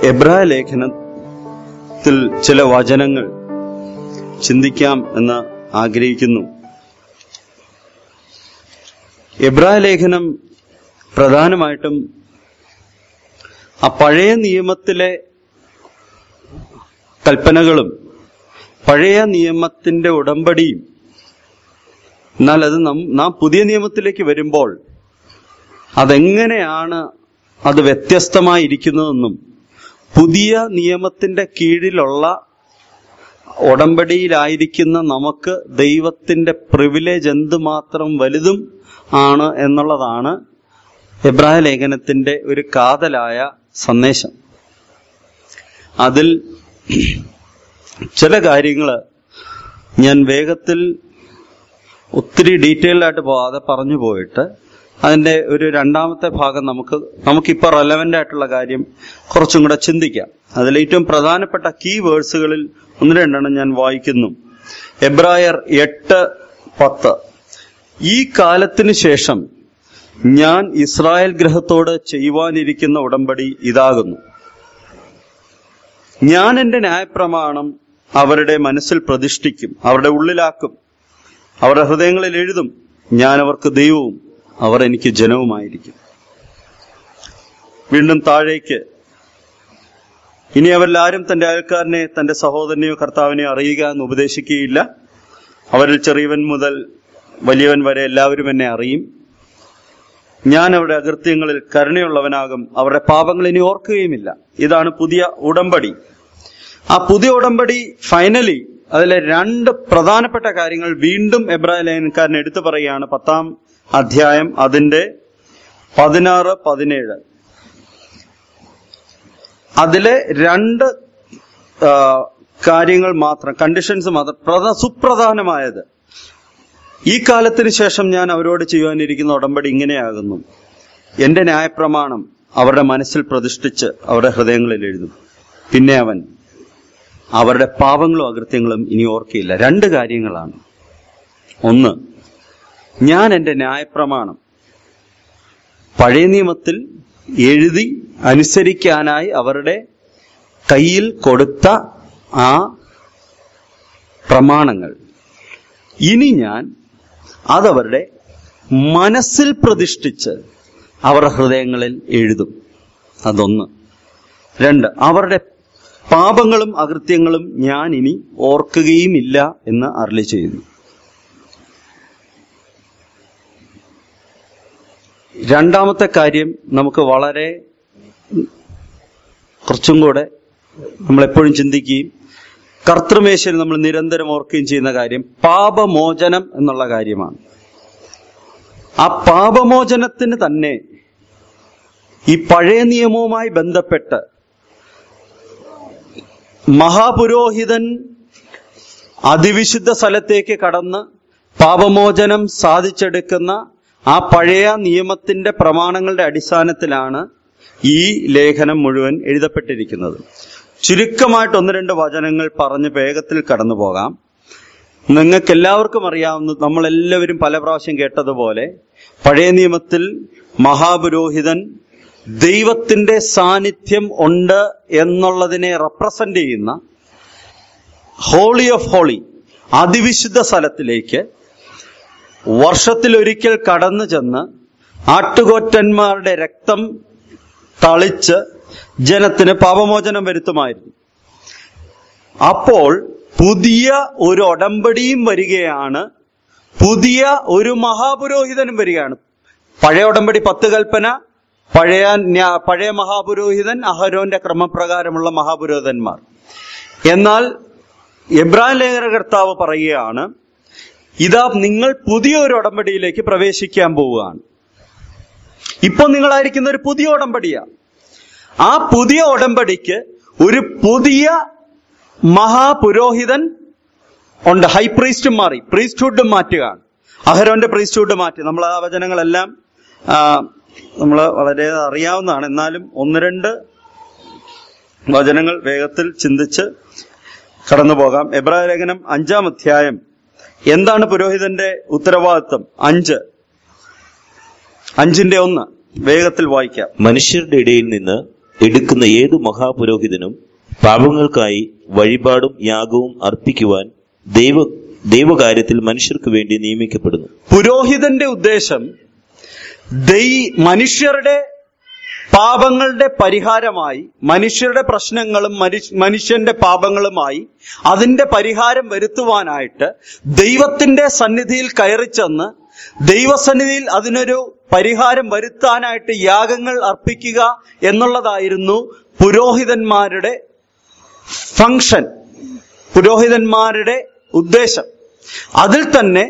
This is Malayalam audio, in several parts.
എബ്രായ ലേഖനത്തിൽ ചില വചനങ്ങൾ ചിന്തിക്കാം എന്ന് ആഗ്രഹിക്കുന്നു എബ്രായ ലേഖനം പ്രധാനമായിട്ടും ആ പഴയ നിയമത്തിലെ കൽപ്പനകളും പഴയ നിയമത്തിന്റെ ഉടമ്പടിയും എന്നാൽ അത് നം- നാം പുതിയ നിയമത്തിലേക്ക് വരുമ്പോൾ അതെങ്ങനെയാണ് അത് വ്യത്യസ്തമായിരിക്കുന്നതെന്നും പുതിയ നിയമത്തിന്റെ കീഴിലുള്ള ഉടമ്പടിയിലായിരിക്കുന്ന നമുക്ക് ദൈവത്തിന്റെ പ്രിവിലേജ് എന്തുമാത്രം വലുതും ആണ് എന്നുള്ളതാണ് എബ്രായ ലേഖനത്തിന്റെ ഒരു കാതലായ സന്ദേശം അതിൽ ചില കാര്യങ്ങള് ഞാൻ വേഗത്തിൽ ഒത്തിരി ഡീറ്റെയിൽഡ് ആയിട്ട് പോവാതെ പറഞ്ഞു പോയിട്ട് അതിന്റെ ഒരു രണ്ടാമത്തെ ഭാഗം നമുക്ക് നമുക്കിപ്പോൾ റെലവെന്റ് ആയിട്ടുള്ള കാര്യം കുറച്ചും കൂടെ ചിന്തിക്കാം അതിൽ ഏറ്റവും പ്രധാനപ്പെട്ട കീ വേഴ്സുകളിൽ ഒന്ന് രണ്ടെണ്ണം ഞാൻ വായിക്കുന്നു എബ്രായർ എട്ട് പത്ത് ഈ കാലത്തിന് ശേഷം ഞാൻ ഇസ്രായേൽ ഗ്രഹത്തോട് ചെയ്യുവാനിരിക്കുന്ന ഉടമ്പടി ഇതാകുന്നു ഞാൻ എന്റെ ന്യായപ്രമാണം അവരുടെ മനസ്സിൽ പ്രതിഷ്ഠിക്കും അവരുടെ ഉള്ളിലാക്കും അവരുടെ ഹൃദയങ്ങളിൽ എഴുതും ഞാൻ അവർക്ക് ദൈവവും അവർ എനിക്ക് ജനവുമായിരിക്കും വീണ്ടും താഴേക്ക് ഇനി അവരിൽ ആരും തന്റെ അയൽക്കാരനെ തന്റെ സഹോദരനെയോ കർത്താവിനെയോ അറിയുക എന്ന് ഉപദേശിക്കുകയില്ല അവരിൽ ചെറിയവൻ മുതൽ വലിയവൻ വരെ എല്ലാവരും എന്നെ അറിയും ഞാൻ അവരുടെ അകൃത്യങ്ങളിൽ കരുണയുള്ളവനാകും അവരുടെ പാപങ്ങൾ ഇനി ഓർക്കുകയുമില്ല ഇതാണ് പുതിയ ഉടമ്പടി ആ പുതിയ ഉടമ്പടി ഫൈനലി അതിലെ രണ്ട് പ്രധാനപ്പെട്ട കാര്യങ്ങൾ വീണ്ടും എബ്രായ ലേഖനക്കാരൻ എടുത്തു പറയുകയാണ് പത്താം അധ്യായം അതിന്റെ പതിനാറ് പതിനേഴ് അതിലെ രണ്ട് ആ, കാര്യങ്ങൾ മാത്രം കണ്ടീഷൻസ് മാത്രം പ്രധ- സുപ്രധാനമായത് ഈ കാലത്തിന് ശേഷം ഞാൻ അവരോട് ചെയ്യുവാനിരിക്കുന്ന ഉടമ്പടി ഇങ്ങനെയാകുന്നു എന്റെ ന്യായപ്രമാണം അവരുടെ മനസ്സിൽ പ്രതിഷ്ഠിച്ച് അവരുടെ ഹൃദയങ്ങളിൽ എഴുതും പിന്നെ അവൻ അവരുടെ പാപങ്ങളും അകൃത്യങ്ങളും ഇനി ഓർക്കയില്ല രണ്ട് കാര്യങ്ങളാണ് ഒന്ന് ഞാൻ എന്റെ ന്യായപ്രമാണം പഴയ നിയമത്തിൽ എഴുതി അനുസരിക്കാനായി അവരുടെ കയ്യിൽ കൊടുത്ത ആ പ്രമാണങ്ങൾ ഇനി ഞാൻ അതവരുടെ മനസ്സിൽ പ്രതിഷ്ഠിച്ച് അവരുടെ ഹൃദയങ്ങളിൽ എഴുതും അതൊന്ന് രണ്ട് അവരുടെ പാപങ്ങളും അകൃത്യങ്ങളും ഞാൻ ഇനി ഓർക്കുകയുമില്ല എന്ന് അരളി ചെയ്യുന്നു രണ്ടാമത്തെ കാര്യം നമുക്ക് വളരെ കുറച്ചും കൂടെ നമ്മൾ എപ്പോഴും ചിന്തിക്കുകയും കർത്തൃമേശയിൽ നമ്മൾ നിരന്തരം ഓർക്കുകയും ചെയ്യുന്ന കാര്യം പാപമോചനം എന്നുള്ള കാര്യമാണ് ആ പാപമോചനത്തിന് തന്നെ ഈ പഴയ നിയമവുമായി ബന്ധപ്പെട്ട് മഹാപുരോഹിതൻ അതിവിശുദ്ധ സ്ഥലത്തേക്ക് കടന്ന് പാപമോചനം സാധിച്ചെടുക്കുന്ന ആ പഴയ നിയമത്തിന്റെ പ്രമാണങ്ങളുടെ അടിസ്ഥാനത്തിലാണ് ഈ ലേഖനം മുഴുവൻ എഴുതപ്പെട്ടിരിക്കുന്നത് ചുരുക്കമായിട്ട് ഒന്ന് രണ്ട് വചനങ്ങൾ പറഞ്ഞ് വേഗത്തിൽ കടന്നു പോകാം നിങ്ങൾക്ക് എല്ലാവർക്കും അറിയാവുന്ന നമ്മളെല്ലാവരും പല പ്രാവശ്യം കേട്ടതുപോലെ പഴയ നിയമത്തിൽ മഹാപുരോഹിതൻ ദൈവത്തിന്റെ സാന്നിധ്യം ഉണ്ട് എന്നുള്ളതിനെ റെപ്രസെന്റ് ചെയ്യുന്ന ഹോളി ഓഫ് ഹോളി അതിവിശുദ്ധ സ്ഥലത്തിലേക്ക് വർഷത്തിലൊരിക്കൽ കടന്നു ചെന്ന് ആട്ടുകൊറ്റന്മാരുടെ രക്തം തളിച്ച് ജനത്തിന് പാപമോചനം വരുത്തുമായിരുന്നു അപ്പോൾ പുതിയ ഒരു ഉടമ്പടിയും വരികയാണ് പുതിയ ഒരു മഹാപുരോഹിതനും വരികയാണ് പഴയ ഉടമ്പടി പത്ത് കൽപ്പന പഴയ ന്യാ- പഴയ മഹാപുരോഹിതൻ അഹരോന്റെ ക്രമപ്രകാരമുള്ള മഹാപുരോഹിതന്മാർ എന്നാൽ എബ്രാഹിം ലേഖന കർത്താവ് പറയുകയാണ് ഇതാ നിങ്ങൾ പുതിയ ഒരു ഉടമ്പടിയിലേക്ക് പ്രവേശിക്കാൻ പോവുകയാണ് ഇപ്പൊ നിങ്ങളായിരിക്കുന്ന ഒരു പുതിയ ഉടമ്പടിയാ ആ പുതിയ ഉടമ്പടിക്ക് ഒരു പുതിയ മഹാപുരോഹിതൻ ഉണ്ട് ഹൈ പ്രീസ്റ്റും മാറി പ്രീസ്റ്റ്ഹുഡും മാറ്റുകയാണ് അഹരോന്റെ പ്രീസ്റ്റ്ഹുഡ് മാറ്റി നമ്മൾ ആ വചനങ്ങളെല്ലാം നമ്മൾ വളരെ അറിയാവുന്നതാണ് എന്നാലും ഒന്ന് രണ്ട് വചനങ്ങൾ വേഗത്തിൽ ചിന്തിച്ച് കടന്നു പോകാം എബ്രായ ലേഖനം അഞ്ചാം അധ്യായം എന്താണ് പുരോഹിതന്റെ ഉത്തരവാദിത്വം അഞ്ച് അഞ്ചിന്റെ ഒന്ന് വേഗത്തിൽ വായിക്കാം മനുഷ്യരുടെ ഇടയിൽ നിന്ന് എടുക്കുന്ന ഏതു മഹാപുരോഹിതനും പാപങ്ങൾക്കായി വഴിപാടും യാഗവും അർപ്പിക്കുവാൻ ദൈവ ദൈവകാര്യത്തിൽ മനുഷ്യർക്ക് വേണ്ടി നിയമിക്കപ്പെടുന്നു പുരോഹിതന്റെ ഉദ്ദേശം ദൈ മനുഷ്യരുടെ പാപങ്ങളുടെ പരിഹാരമായി മനുഷ്യരുടെ പ്രശ്നങ്ങളും മനുഷ്യ- മനുഷ്യന്റെ പാപങ്ങളുമായി അതിന്റെ പരിഹാരം വരുത്തുവാനായിട്ട് ദൈവത്തിന്റെ സന്നിധിയിൽ കയറിച്ചെന്ന് ദൈവസന്നിധിയിൽ അതിനൊരു പരിഹാരം വരുത്താനായിട്ട് യാഗങ്ങൾ അർപ്പിക്കുക എന്നുള്ളതായിരുന്നു പുരോഹിതന്മാരുടെ ഫങ്ഷൻ പുരോഹിതന്മാരുടെ ഉദ്ദേശം അതിൽ തന്നെ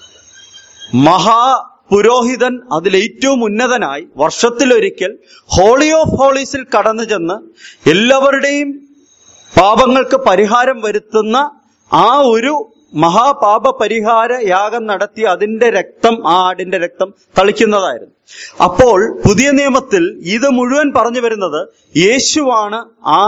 മഹാപുരോഹിതൻ അതിൽ ഏറ്റവും ഉന്നതനായി വർഷത്തിലൊരിക്കൽ ഹോളി ഓഫ് ഹോളീസിൽ കടന്നു ചെന്ന് എല്ലാവരുടെയും പാപങ്ങൾക്ക് പരിഹാരം വരുത്തുന്ന ആ ഒരു മഹാപാപ പരിഹാര യാഗം നടത്തി അതിന്റെ രക്തം ആ ആടിന്റെ രക്തം തളിക്കുന്നതായിരുന്നു അപ്പോൾ പുതിയ നിയമത്തിൽ ഇത് മുഴുവൻ പറഞ്ഞു വരുന്നത് യേശുവാണ് ആ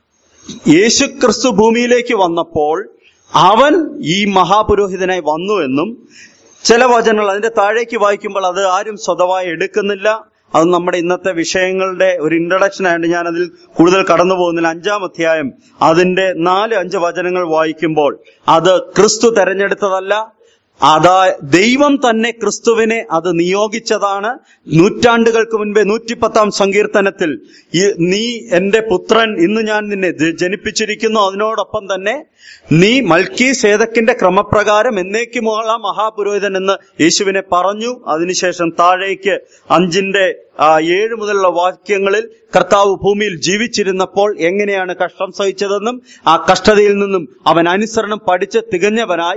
യേശു ക്രിസ്തു ഭൂമിയിലേക്ക് വന്നപ്പോൾ അവൻ ഈ മഹാപുരോഹിതനായി വന്നു എന്നും ചില വചനങ്ങൾ അതിന്റെ താഴേക്ക് വായിക്കുമ്പോൾ അത് ആരും സ്വതമായി എടുക്കുന്നില്ല അത് നമ്മുടെ ഇന്നത്തെ വിഷയങ്ങളുടെ ഒരു ഇൻട്രഡക്ഷൻ ആയതുകൊണ്ട് ഞാൻ അതിൽ കൂടുതൽ കടന്നു പോകുന്നില്ല അഞ്ചാം അധ്യായം അതിന്റെ നാല് അഞ്ച് വചനങ്ങൾ വായിക്കുമ്പോൾ അത് ക്രിസ്തു തെരഞ്ഞെടുത്തതല്ല അതാ ദൈവം തന്നെ ക്രിസ്തുവിനെ അത് നിയോഗിച്ചതാണ് നൂറ്റാണ്ടുകൾക്ക് മുൻപേ നൂറ്റിപ്പത്താം സങ്കീർത്തനത്തിൽ ഈ- നീ എന്റെ പുത്രൻ ഇന്ന് ഞാൻ നിന്നെ ജ- ജനിപ്പിച്ചിരിക്കുന്നു അതിനോടൊപ്പം തന്നെ നീ മൽക്കി സേതക്കിന്റെ ക്രമപ്രകാരം എന്നേക്കുമുള്ള മഹാപുരോഹിതൻ എന്ന് യേശുവിനെ പറഞ്ഞു അതിനുശേഷം താഴേക്ക് അഞ്ചിന്റെ ആ, ഏഴ് മുതലുള്ള വാക്യങ്ങളിൽ കർത്താവ് ഭൂമിയിൽ ജീവിച്ചിരുന്നപ്പോൾ എങ്ങനെയാണ് കഷ്ടം സഹിച്ചതെന്നും ആ കഷ്ടതയിൽ നിന്നും അവൻ അനുസരണം പഠിച്ച് തികഞ്ഞവനായി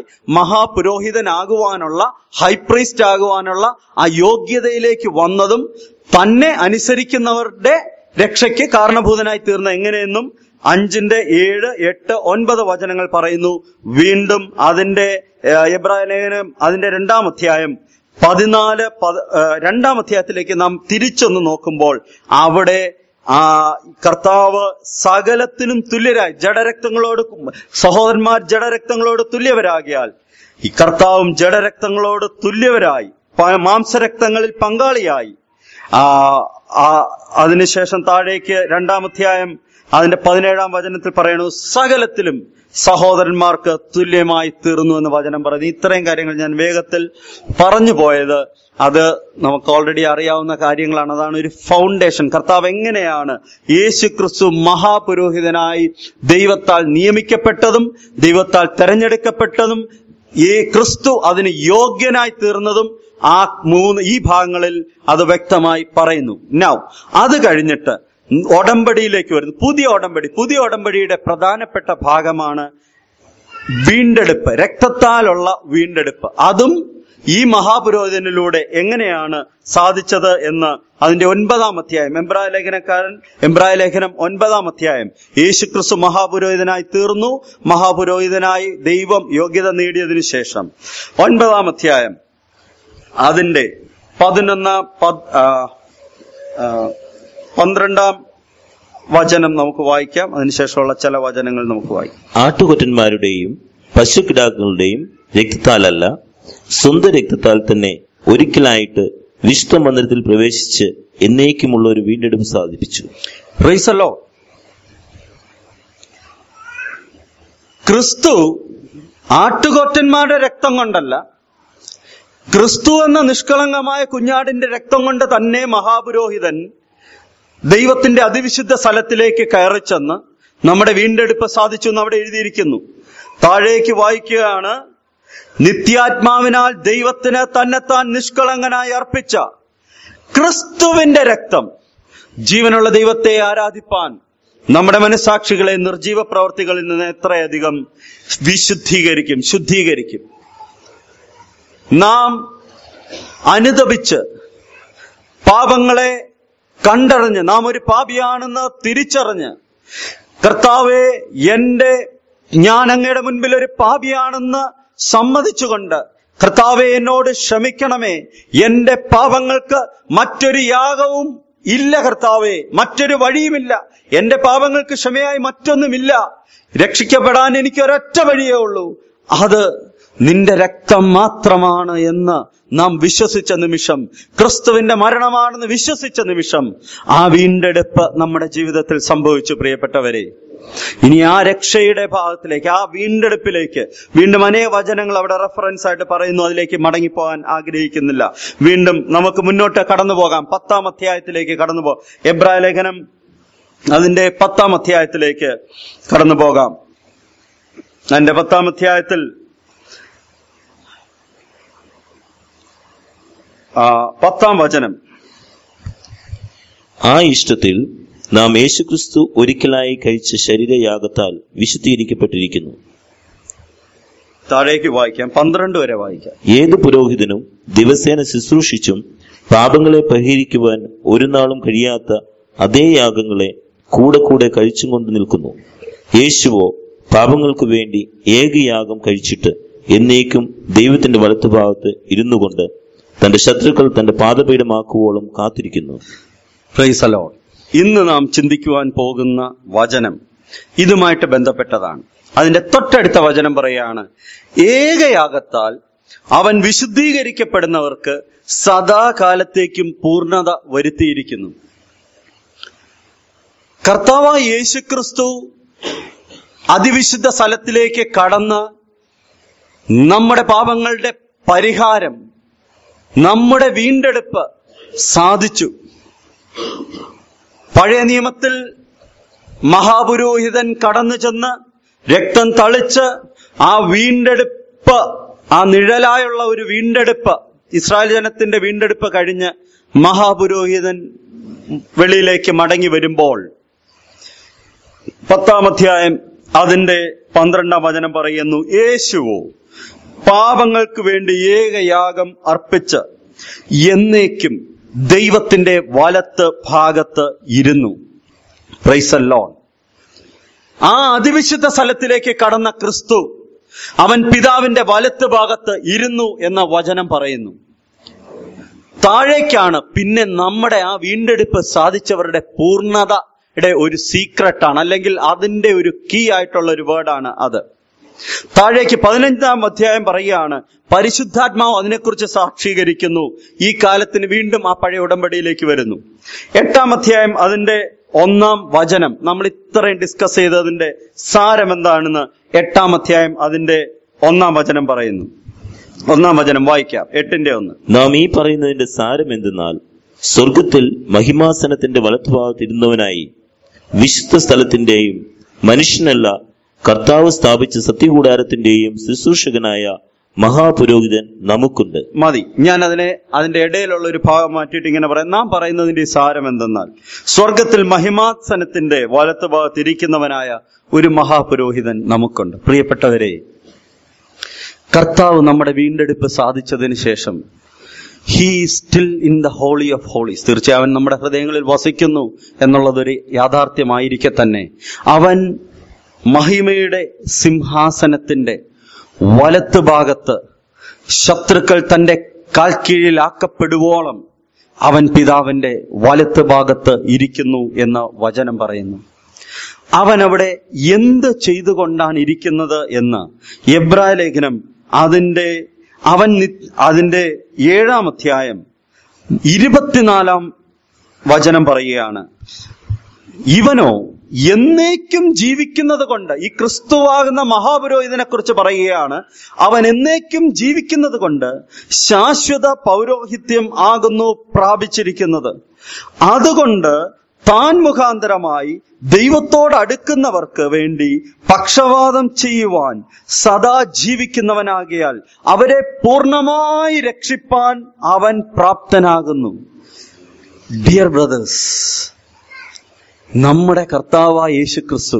മഹാപുരോഹിതനാകുവാനുള്ള ഹൈപ്രീസ്റ്റ് ആകുവാനുള്ള ആ യോഗ്യതയിലേക്ക് വന്നതും തന്നെ അനുസരിക്കുന്നവരുടെ രക്ഷയ്ക്ക് കാരണഭൂതനായി തീർന്ന എങ്ങനെയെന്നും അഞ്ചിന്റെ ഏഴ് എട്ട് ഒൻപത് വചനങ്ങൾ പറയുന്നു വീണ്ടും അതിന്റെ ഏഹ്, എബ്രായ ലേഖനം അതിന്റെ രണ്ടാം അധ്യായം പതിനാല് പത് ഏഹ്, രണ്ടാം അധ്യായത്തിലേക്ക് നാം തിരിച്ചൊന്ന് നോക്കുമ്പോൾ അവിടെ ആ കർത്താവ് സകലത്തിനും തുല്യരായി ജഡരക്തങ്ങളോട് സഹോദരന്മാർ ജഡരക്തങ്ങളോട് തുല്യവരാകിയാൽ ഈ കർത്താവും ജഡരക്തങ്ങളോട് തുല്യവരായി പ- മാംസരക്തങ്ങളിൽ പങ്കാളിയായി ആ ആ അതിനുശേഷം താഴേക്ക് രണ്ടാം അധ്യായം അതിന്റെ പതിനേഴാം വചനത്തിൽ പറയണു സകലത്തിലും സഹോദരന്മാർക്ക് തുല്യമായി തീർന്നു എന്ന് വചനം പറയുന്നു ഇത്രയും കാര്യങ്ങൾ ഞാൻ വേഗത്തിൽ പറഞ്ഞു പോയത് അത് നമുക്ക് ഓൾറെഡി അറിയാവുന്ന കാര്യങ്ങളാണ് അതാണ് ഒരു ഫൗണ്ടേഷൻ കർത്താവ് എങ്ങനെയാണ് യേശു ക്രിസ്തു മഹാപുരോഹിതനായി ദൈവത്താൽ നിയമിക്കപ്പെട്ടതും ദൈവത്താൽ തെരഞ്ഞെടുക്കപ്പെട്ടതും ഈ ക്രിസ്തു അതിന് യോഗ്യനായി തീർന്നതും ആ മൂന്ന് ഈ ഭാഗങ്ങളിൽ അത് വ്യക്തമായി പറയുന്നു നൗ അത് കഴിഞ്ഞിട്ട് ഉടമ്പടിയിലേക്ക് വരുന്നു പുതിയ ഉടമ്പടി പുതിയ ഉടമ്പടിയുടെ പ്രധാനപ്പെട്ട ഭാഗമാണ് വീണ്ടെടുപ്പ് രക്തത്താലുള്ള വീണ്ടെടുപ്പ് അതും ഈ മഹാപുരോഹിതനിലൂടെ എങ്ങനെയാണ് സാധിച്ചത് എന്ന് അതിന്റെ ഒൻപതാം അധ്യായം എംബ്രായ ലേഖനക്കാരൻ എംബ്രായ ലേഖനം ഒൻപതാം അധ്യായം യേശുക്രിസ്തു മഹാപുരോഹിതനായി തീർന്നു മഹാപുരോഹിതനായി ദൈവം യോഗ്യത നേടിയതിനു ശേഷം ഒൻപതാം അധ്യായം അതിന്റെ പതിനൊന്നാം പത്- ആ, ആ, പന്ത്രണ്ടാം വചനം നമുക്ക് വായിക്കാം അതിനുശേഷമുള്ള ചില വചനങ്ങൾ നമുക്ക് വായിക്കാം ആട്ടുകൊറ്റന്മാരുടെയും പശുക്കിടാക്കളുടെയും രക്തത്താലല്ല സ്വന്തം രക്തത്താൽ തന്നെ ഒരിക്കലായിട്ട് വിശുദ്ധ മന്ദിരത്തിൽ പ്രവേശിച്ച് എന്നേക്കുമുള്ള ഒരു വീണ്ടെടുപ്പ് സാധിപ്പിച്ചു റീസല്ലോ ക്രിസ്തു ആട്ടുകൊറ്റന്മാരുടെ രക്തം കൊണ്ടല്ല ക്രിസ്തു എന്ന നിഷ്കളങ്കമായ കുഞ്ഞാടിന്റെ രക്തം കൊണ്ട് തന്നെ മഹാപുരോഹിതൻ ദൈവത്തിന്റെ അതിവിശുദ്ധ സ്ഥലത്തിലേക്ക് കയറിച്ചെന്ന് നമ്മുടെ വീണ്ടെടുപ്പ് സാധിച്ചു എന്ന് അവിടെ എഴുതിയിരിക്കുന്നു താഴേക്ക് വായിക്കുകയാണ് നിത്യാത്മാവിനാൽ ദൈവത്തിന് തന്നെത്താൻ നിഷ്കളങ്കനായി അർപ്പിച്ച ക്രിസ്തുവിന്റെ രക്തം ജീവനുള്ള ദൈവത്തെ ആരാധിപ്പാൻ നമ്മുടെ മനസാക്ഷികളെ നിർജീവ പ്രവർത്തികളിൽ നിന്ന് എത്രയധികം വിശുദ്ധീകരിക്കും ശുദ്ധീകരിക്കും നാം അനുദപിച്ച് പാപങ്ങളെ കണ്ടറിഞ്ഞ് നാം ഒരു പാപിയാണെന്ന് തിരിച്ചറിഞ്ഞ് കർത്താവെ എന്റെ ഞാൻ അങ്ങയുടെ മുൻപിൽ ഒരു പാപിയാണെന്ന് സമ്മതിച്ചുകൊണ്ട് കർത്താവെ എന്നോട് ക്ഷമിക്കണമേ എന്റെ പാപങ്ങൾക്ക് മറ്റൊരു യാഗവും ഇല്ല കർത്താവെ മറ്റൊരു വഴിയുമില്ല എന്റെ പാപങ്ങൾക്ക് ക്ഷമയായി മറ്റൊന്നുമില്ല രക്ഷിക്കപ്പെടാൻ എനിക്ക് ഒരൊറ്റ വഴിയേ ഉള്ളൂ അത് നിന്റെ രക്തം മാത്രമാണ് എന്ന് നാം വിശ്വസിച്ച നിമിഷം ക്രിസ്തുവിന്റെ മരണമാണെന്ന് വിശ്വസിച്ച നിമിഷം ആ വീണ്ടെടുപ്പ് നമ്മുടെ ജീവിതത്തിൽ സംഭവിച്ചു പ്രിയപ്പെട്ടവരെ ഇനി ആ രക്ഷയുടെ ഭാഗത്തിലേക്ക് ആ വീണ്ടെടുപ്പിലേക്ക് വീണ്ടും അനേക വചനങ്ങൾ അവിടെ റെഫറൻസ് ആയിട്ട് പറയുന്നു അതിലേക്ക് മടങ്ങിപ്പോകാൻ ആഗ്രഹിക്കുന്നില്ല വീണ്ടും നമുക്ക് മുന്നോട്ട് കടന്നു പോകാം പത്താം അധ്യായത്തിലേക്ക് കടന്നു പോകാം എബ്രായ ലേഖനം അതിന്റെ പത്താം അധ്യായത്തിലേക്ക് കടന്നു പോകാം അതിന്റെ പത്താം അധ്യായത്തിൽ ആ, പത്താം വചനം ആ ഇഷ്ടത്തിൽ നാം യേശുക്രിസ്തു ഒരിക്കലായി കഴിച്ച ശരീരയാഗത്താൽ വിശുദ്ധീകരിക്കപ്പെട്ടിരിക്കുന്നു താഴേക്ക് വായിക്കാം പന്ത്രണ്ട് വരെ വായിക്കാം ഏത് പുരോഹിതനും ദിവസേന ശുശ്രൂഷിച്ചും പാപങ്ങളെ പരിഹരിക്കുവാൻ ഒരു നാളും കഴിയാത്ത അതേ യാഗങ്ങളെ കൂടെ കൂടെ കഴിച്ചും കൊണ്ട് നിൽക്കുന്നു യേശുവോ പാപങ്ങൾക്ക് വേണ്ടി ഏകയാഗം കഴിച്ചിട്ട് എന്നേക്കും ദൈവത്തിന്റെ വലത്തുഭാഗത്ത് ഇരുന്നു കൊണ്ട് തന്റെ ശത്രുക്കൾ തന്റെ പാദപീഠമാക്കുവോളം കാത്തിരിക്കുന്നു പ്രൈസ് അലോൺ ഇന്ന് നാം ചിന്തിക്കുവാൻ പോകുന്ന വചനം ഇതുമായിട്ട് ബന്ധപ്പെട്ടതാണ് അതിന്റെ തൊട്ടടുത്ത വചനം പറയാണ് ഏകയാഗത്താൽ അവൻ വിശുദ്ധീകരിക്കപ്പെടുന്നവർക്ക് സദാകാലത്തേക്കും പൂർണ്ണത വരുത്തിയിരിക്കുന്നു കർത്താവായ യേശുക്രിസ്തു അതിവിശുദ്ധ സ്ഥലത്തിലേക്ക് കടന്ന് നമ്മുടെ പാപങ്ങളുടെ പരിഹാരം നമ്മുടെ വീണ്ടെടുപ്പ് സാധിച്ചു പഴയ നിയമത്തിൽ മഹാപുരോഹിതൻ കടന്നു ചെന്ന് രക്തം തളിച്ച് ആ വീണ്ടെടുപ്പ് ആ നിഴലായുള്ള ഒരു വീണ്ടെടുപ്പ് ഇസ്രായേൽ ജനത്തിന്റെ വീണ്ടെടുപ്പ് കഴിഞ്ഞ് മഹാപുരോഹിതൻ വെളിയിലേക്ക് മടങ്ങി വരുമ്പോൾ പത്താം അധ്യായം അതിന്റെ പന്ത്രണ്ടാം വചനം പറയുന്നു യേശുവോ പാപങ്ങൾക്ക് വേണ്ടി ഏകയാഗം അർപ്പിച്ച് എന്നേക്കും ദൈവത്തിന്റെ വലത്ത് ഭാഗത്ത് ഇരുന്നു പ്രൈസല്ലോൺ ആ അതിവിശുദ്ധ സ്ഥലത്തിലേക്ക് കടന്ന ക്രിസ്തു അവൻ പിതാവിന്റെ വലത്ത് ഭാഗത്ത് ഇരുന്നു എന്ന വചനം പറയുന്നു താഴേക്കാണ് പിന്നെ നമ്മുടെ ആ വീണ്ടെടുപ്പ് സാധിച്ചവരുടെ പൂർണ്ണതയുടെ ഒരു സീക്രട്ടാണ് അല്ലെങ്കിൽ അതിന്റെ ഒരു കീ ആയിട്ടുള്ള ഒരു വേർഡാണ് അത് താഴേക്ക് പതിനഞ്ചാം അധ്യായം പറയുകയാണ് പരിശുദ്ധാത്മാവ് അതിനെക്കുറിച്ച് സാക്ഷീകരിക്കുന്നു ഈ കാലത്തിന് വീണ്ടും ആ പഴയ ഉടമ്പടിയിലേക്ക് വരുന്നു എട്ടാം അധ്യായം അതിന്റെ ഒന്നാം വചനം നമ്മൾ ഇത്രയും ഡിസ്കസ് ചെയ്തതിന്റെ സാരം എന്താണെന്ന് എട്ടാം അധ്യായം അതിന്റെ ഒന്നാം വചനം പറയുന്നു ഒന്നാം വചനം വായിക്കാം എട്ടിന്റെ ഒന്ന് നാം ഈ പറയുന്നതിന്റെ സാരം എന്തെന്നാൽ സ്വർഗത്തിൽ മഹിമാസനത്തിന്റെ വലത്തുഭാഗത്ത് ഇരുന്നവനായി വിശുദ്ധ സ്ഥലത്തിന്റെയും മനുഷ്യനല്ല കർത്താവ് സ്ഥാപിച്ച സത്യകൂടാരത്തിന്റെയും ശുശ്രൂഷകനായ മഹാപുരോഹിതൻ നമുക്കുണ്ട് മതി ഞാൻ അതിനെ അതിന്റെ ഇടയിലുള്ള ഒരു ഭാഗം മാറ്റിയിട്ട് ഇങ്ങനെ പറയാം നാം പറയുന്നതിന്റെ ഈ സാരം എന്തെന്നാൽ സ്വർഗത്തിൽ മഹിമാസനത്തിന്റെ വലത്ത് ഭാഗത്ത് ഇരിക്കുന്നവനായ ഒരു മഹാപുരോഹിതൻ നമുക്കുണ്ട് പ്രിയപ്പെട്ടവരെ കർത്താവ് നമ്മുടെ വീണ്ടെടുപ്പ് സാധിച്ചതിന് ശേഷം he still in the holy of holies തീർച്ചയായും അവൻ നമ്മുടെ ഹൃദയങ്ങളിൽ വസിക്കുന്നു എന്നുള്ളതൊരു യാഥാർത്ഥ്യമായിരിക്കെ തന്നെ അവൻ മഹിമയുടെ സിംഹാസനത്തിന്റെ വലത്ത് ഭാഗത്ത് ശത്രുക്കൾ തന്റെ കാൽക്കീഴിലാക്കപ്പെടുവോളം അവൻ പിതാവിന്റെ വലത്ത് ഭാഗത്ത് ഇരിക്കുന്നു എന്ന് വചനം പറയുന്നു അവൻ അവിടെ എന്ത് ചെയ്തുകൊണ്ടാണ് ഇരിക്കുന്നത് എന്ന് എബ്രായ ലേഖനം അതിന്റെ അവൻ നി- അതിന്റെ ഏഴാം അധ്യായം ഇരുപത്തിനാലാം വചനം പറയുകയാണ് ഇവനോ എന്നേക്കും ജീവിക്കുന്നത് കൊണ്ട് ഈ ക്രിസ്തുവാകുന്ന മഹാപുരോഹിതനെ കുറിച്ച് പറയുകയാണ് അവൻ എന്നേക്കും ജീവിക്കുന്നത് കൊണ്ട് ശാശ്വത പൗരോഹിത്യം ആകുന്നു പ്രാപിച്ചിരിക്കുന്നത് അതുകൊണ്ട് താൻ മുഖാന്തരമായി ദൈവത്തോട് അടുക്കുന്നവർക്ക് വേണ്ടി പക്ഷവാദം ചെയ്യുവാൻ സദാ ജീവിക്കുന്നവനാകിയാൽ അവരെ പൂർണ്ണമായി രക്ഷിപ്പാൻ അവൻ പ്രാപ്തനാകുന്നു ഡിയർ ബ്രദേഴ്സ് നമ്മുടെ കർത്താവായ യേശു ക്രിസ്തു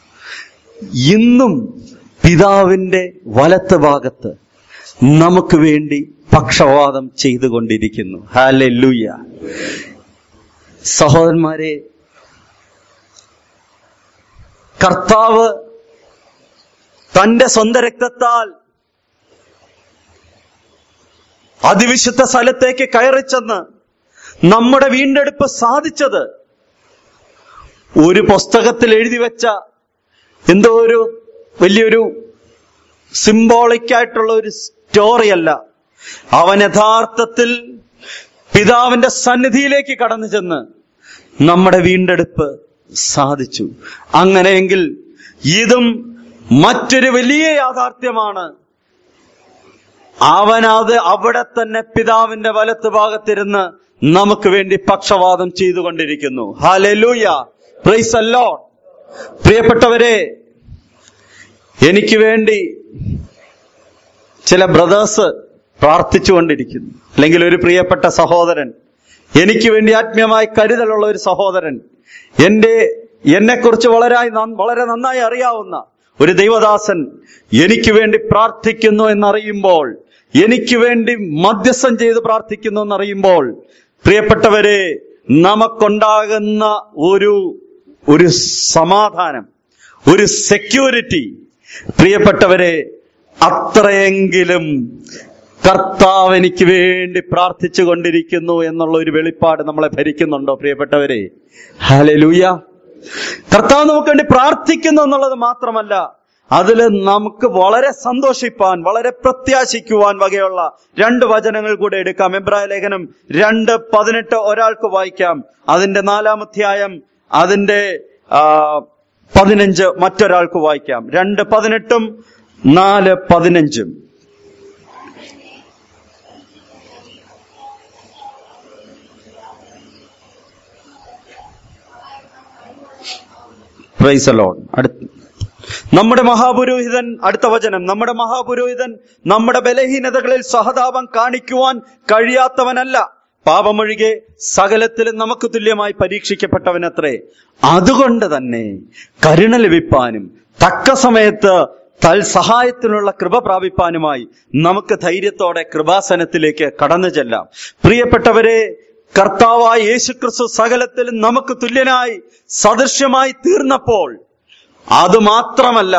ഇന്നും പിതാവിന്റെ വലത്ത് ഭാഗത്ത് നമുക്ക് വേണ്ടി പക്ഷവാദം ചെയ്തുകൊണ്ടിരിക്കുന്നു ഹാലെ ലൂയ സഹോദരന്മാരെ കർത്താവ് തന്റെ സ്വന്തം രക്തത്താൽ അതിവിശുദ്ധ സ്ഥലത്തേക്ക് കയറിച്ചെന്ന് നമ്മുടെ വീണ്ടെടുപ്പ് സാധിച്ചത് ഒരു പുസ്തകത്തിൽ എഴുതി വെച്ച എന്തോ ഒരു വലിയൊരു സിംബോളിക് ആയിട്ടുള്ള ഒരു സ്റ്റോറി അല്ല അവൻ യഥാർത്ഥത്തിൽ പിതാവിന്റെ സന്നിധിയിലേക്ക് കടന്നു ചെന്ന് നമ്മുടെ വീണ്ടെടുപ്പ് സാധിച്ചു അങ്ങനെയെങ്കിൽ ഇതും മറ്റൊരു വലിയ യാഥാർത്ഥ്യമാണ് അവനത് അവിടെ തന്നെ പിതാവിന്റെ വലത്ത് ഭാഗത്തിരുന്ന് നമുക്ക് വേണ്ടി പക്ഷവാദം ചെയ്തുകൊണ്ടിരിക്കുന്നു ഹാലൂയ പ്രൈസ് അല്ലോ പ്രിയപ്പെട്ടവരെ എനിക്ക് വേണ്ടി ചില ബ്രദേഴ്സ് പ്രാർത്ഥിച്ചുകൊണ്ടിരിക്കുന്നു അല്ലെങ്കിൽ ഒരു പ്രിയപ്പെട്ട സഹോദരൻ എനിക്ക് വേണ്ടി ആത്മീയമായി കരുതലുള്ള ഒരു സഹോദരൻ എന്റെ എന്നെക്കുറിച്ച് വളരെ വളരെ നന്നായി അറിയാവുന്ന ഒരു ദൈവദാസൻ എനിക്ക് വേണ്ടി പ്രാർത്ഥിക്കുന്നു എന്നറിയുമ്പോൾ എനിക്ക് വേണ്ടി മധ്യസ്ഥം ചെയ്ത് പ്രാർത്ഥിക്കുന്നു എന്നറിയുമ്പോൾ പ്രിയപ്പെട്ടവരെ നമുക്കുണ്ടാകുന്ന ഒരു ഒരു സമാധാനം ഒരു സെക്യൂരിറ്റി പ്രിയപ്പെട്ടവരെ അത്രയെങ്കിലും കർത്താവ് എനിക്ക് വേണ്ടി പ്രാർത്ഥിച്ചു കൊണ്ടിരിക്കുന്നു എന്നുള്ള ഒരു വെളിപ്പാട് നമ്മളെ ഭരിക്കുന്നുണ്ടോ പ്രിയപ്പെട്ടവരെ ഹാലലൂയ കർത്താവ് നമുക്ക് വേണ്ടി പ്രാർത്ഥിക്കുന്നു എന്നുള്ളത് മാത്രമല്ല അതിൽ നമുക്ക് വളരെ സന്തോഷിപ്പാൻ വളരെ പ്രത്യാശിക്കുവാൻ വകയുള്ള രണ്ട് വചനങ്ങൾ കൂടെ എടുക്കാം എബ്രായ ലേഖനം രണ്ട് പതിനെട്ട് ഒരാൾക്ക് വായിക്കാം അതിന്റെ നാലാമധ്യായം അതിന്റെ ആ, പതിനഞ്ച് മറ്റൊരാൾക്ക് വായിക്കാം രണ്ട് പതിനെട്ടും നാല് പതിനഞ്ചും പ്രൈസ് അലോൺ അടുത്ത നമ്മുടെ മഹാപുരോഹിതൻ അടുത്ത വചനം നമ്മുടെ മഹാപുരോഹിതൻ നമ്മുടെ ബലഹീനതകളിൽ സഹതാപം കാണിക്കുവാൻ കഴിയാത്തവനല്ല പാപമൊഴികെ സകലത്തിലും നമുക്ക് തുല്യമായി പരീക്ഷിക്കപ്പെട്ടവനത്രേ അതുകൊണ്ട് തന്നെ കരുണ ലഭിപ്പാനും തക്ക സമയത്ത് തൽ സഹായത്തിനുള്ള കൃപ പ്രാപിപ്പാനുമായി നമുക്ക് ധൈര്യത്തോടെ കൃപാസനത്തിലേക്ക് കടന്നു ചെല്ലാം പ്രിയപ്പെട്ടവരെ കർത്താവായ യേശുക്രിസ്തു സകലത്തിലും നമുക്ക് തുല്യനായി സദൃശ്യമായി തീർന്നപ്പോൾ അതുമാത്രമല്ല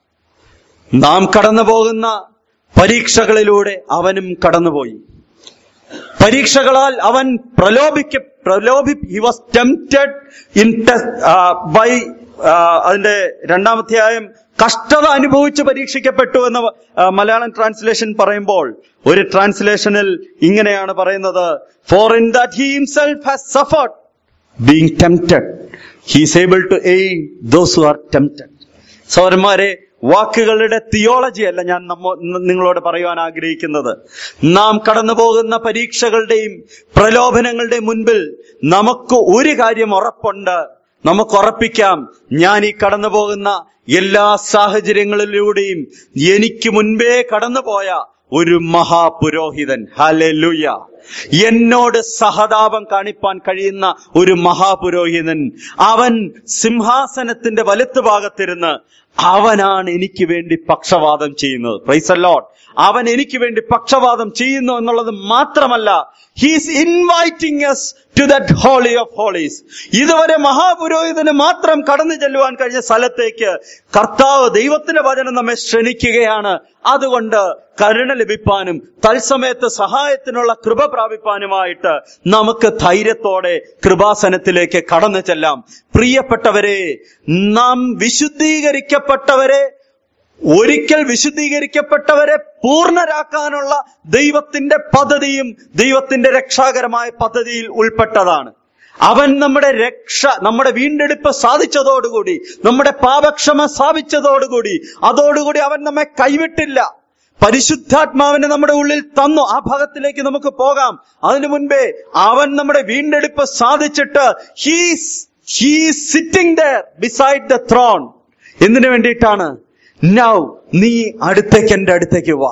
നാം കടന്നു പോകുന്ന പരീക്ഷകളിലൂടെ അവനും കടന്നുപോയി പരീക്ഷകളാൽ അവൻ പ്രലോഭിക്ക പ്രലോഭി he was tempted in by അതിന്റെ രണ്ടാമധ്യായം കഷ്ടത അനുഭവിച്ച് പരീക്ഷിക്കപ്പെട്ടു എന്ന് ആ, മലയാളം ട്രാൻസ്ലേഷൻ പറയുമ്പോൾ ഒരു ട്രാൻസ്ലേഷനിൽ ഇങ്ങനെയാണ് പറയുന്നത് for in that he himself has suffered being tempted he is able to aim those who are tempted സൗരന്മാരെ വാക്കുകളുടെ തിയോളജി അല്ല ഞാൻ നമ്മ നിങ്ങളോട് പറയുവാൻ ആഗ്രഹിക്കുന്നത് നാം കടന്നു പോകുന്ന പരീക്ഷകളുടെയും പ്രലോഭനങ്ങളുടെയും മുൻപിൽ നമുക്ക് ഒരു കാര്യം ഉറപ്പുണ്ട് നമുക്ക് ഉറപ്പിക്കാം ഞാൻ ഈ കടന്നു പോകുന്ന എല്ലാ സാഹചര്യങ്ങളിലൂടെയും എനിക്ക് മുൻപേ കടന്നുപോയ ഒരു മഹാപുരോഹിതൻ ഹല്ലേലൂയ എന്നോട് സഹതാപം കാണിപ്പാൻ കഴിയുന്ന ഒരു മഹാപുരോഹിതൻ അവൻ സിംഹാസനത്തിന്റെ വലത്ത് ഭാഗത്തിരുന്ന് അവനാണ് എനിക്ക് വേണ്ടി പക്ഷവാദം ചെയ്യുന്നത് പ്രൈസ് അലോട്ട് അവൻ എനിക്ക് വേണ്ടി പക്ഷവാദം ചെയ്യുന്നു എന്നുള്ളത് മാത്രമല്ല he's inviting us to that holy of holies ഇതുവരെ മഹാപുരോഹിതന് മാത്രം കടന്നു ചെല്ലുവാൻ കഴിഞ്ഞ സ്ഥലത്തേക്ക് കർത്താവ് ദൈവത്തിന്റെ വചനം നമ്മെ ക്ഷണിക്കുകയാണ് അതുകൊണ്ട് കരുണ ലഭിപ്പാനും തത്സമയത്ത് സഹായത്തിനുള്ള കൃപ പ്രാപിപ്പാനുമായിട്ട് നമുക്ക് ധൈര്യത്തോടെ കൃപാസനത്തിലേക്ക് കടന്നു ചെല്ലാം പ്രിയപ്പെട്ടവരെ നാം വിശുദ്ധീകരിക്കപ്പെട്ടവരെ ഒരിക്കൽ വിശുദ്ധീകരിക്കപ്പെട്ടവരെ പൂർണ്ണരാക്കാനുള്ള ദൈവത്തിന്റെ പദ്ധതിയും ദൈവത്തിന്റെ രക്ഷാകരമായ പദ്ധതിയിൽ ഉൾപ്പെട്ടതാണ് അവൻ നമ്മുടെ രക്ഷ നമ്മുടെ വീണ്ടെടുപ്പ് സാധിച്ചതോടുകൂടി നമ്മുടെ പാപക്ഷമ സ്ഥാപിച്ചതോടുകൂടി അതോടുകൂടി അവൻ നമ്മെ കൈവിട്ടില്ല പരിശുദ്ധാത്മാവിനെ നമ്മുടെ ഉള്ളിൽ തന്നു ആ ഭാഗത്തിലേക്ക് നമുക്ക് പോകാം അതിനു മുൻപേ അവൻ നമ്മുടെ വീണ്ടെടുപ്പ് സാധിച്ചിട്ട് he's he's sitting there beside the throne എന്തിനു വേണ്ടിയിട്ടാണ് നൗ നീ അടുത്തേക്ക് എന്റെ അടുത്തേക്ക് വാ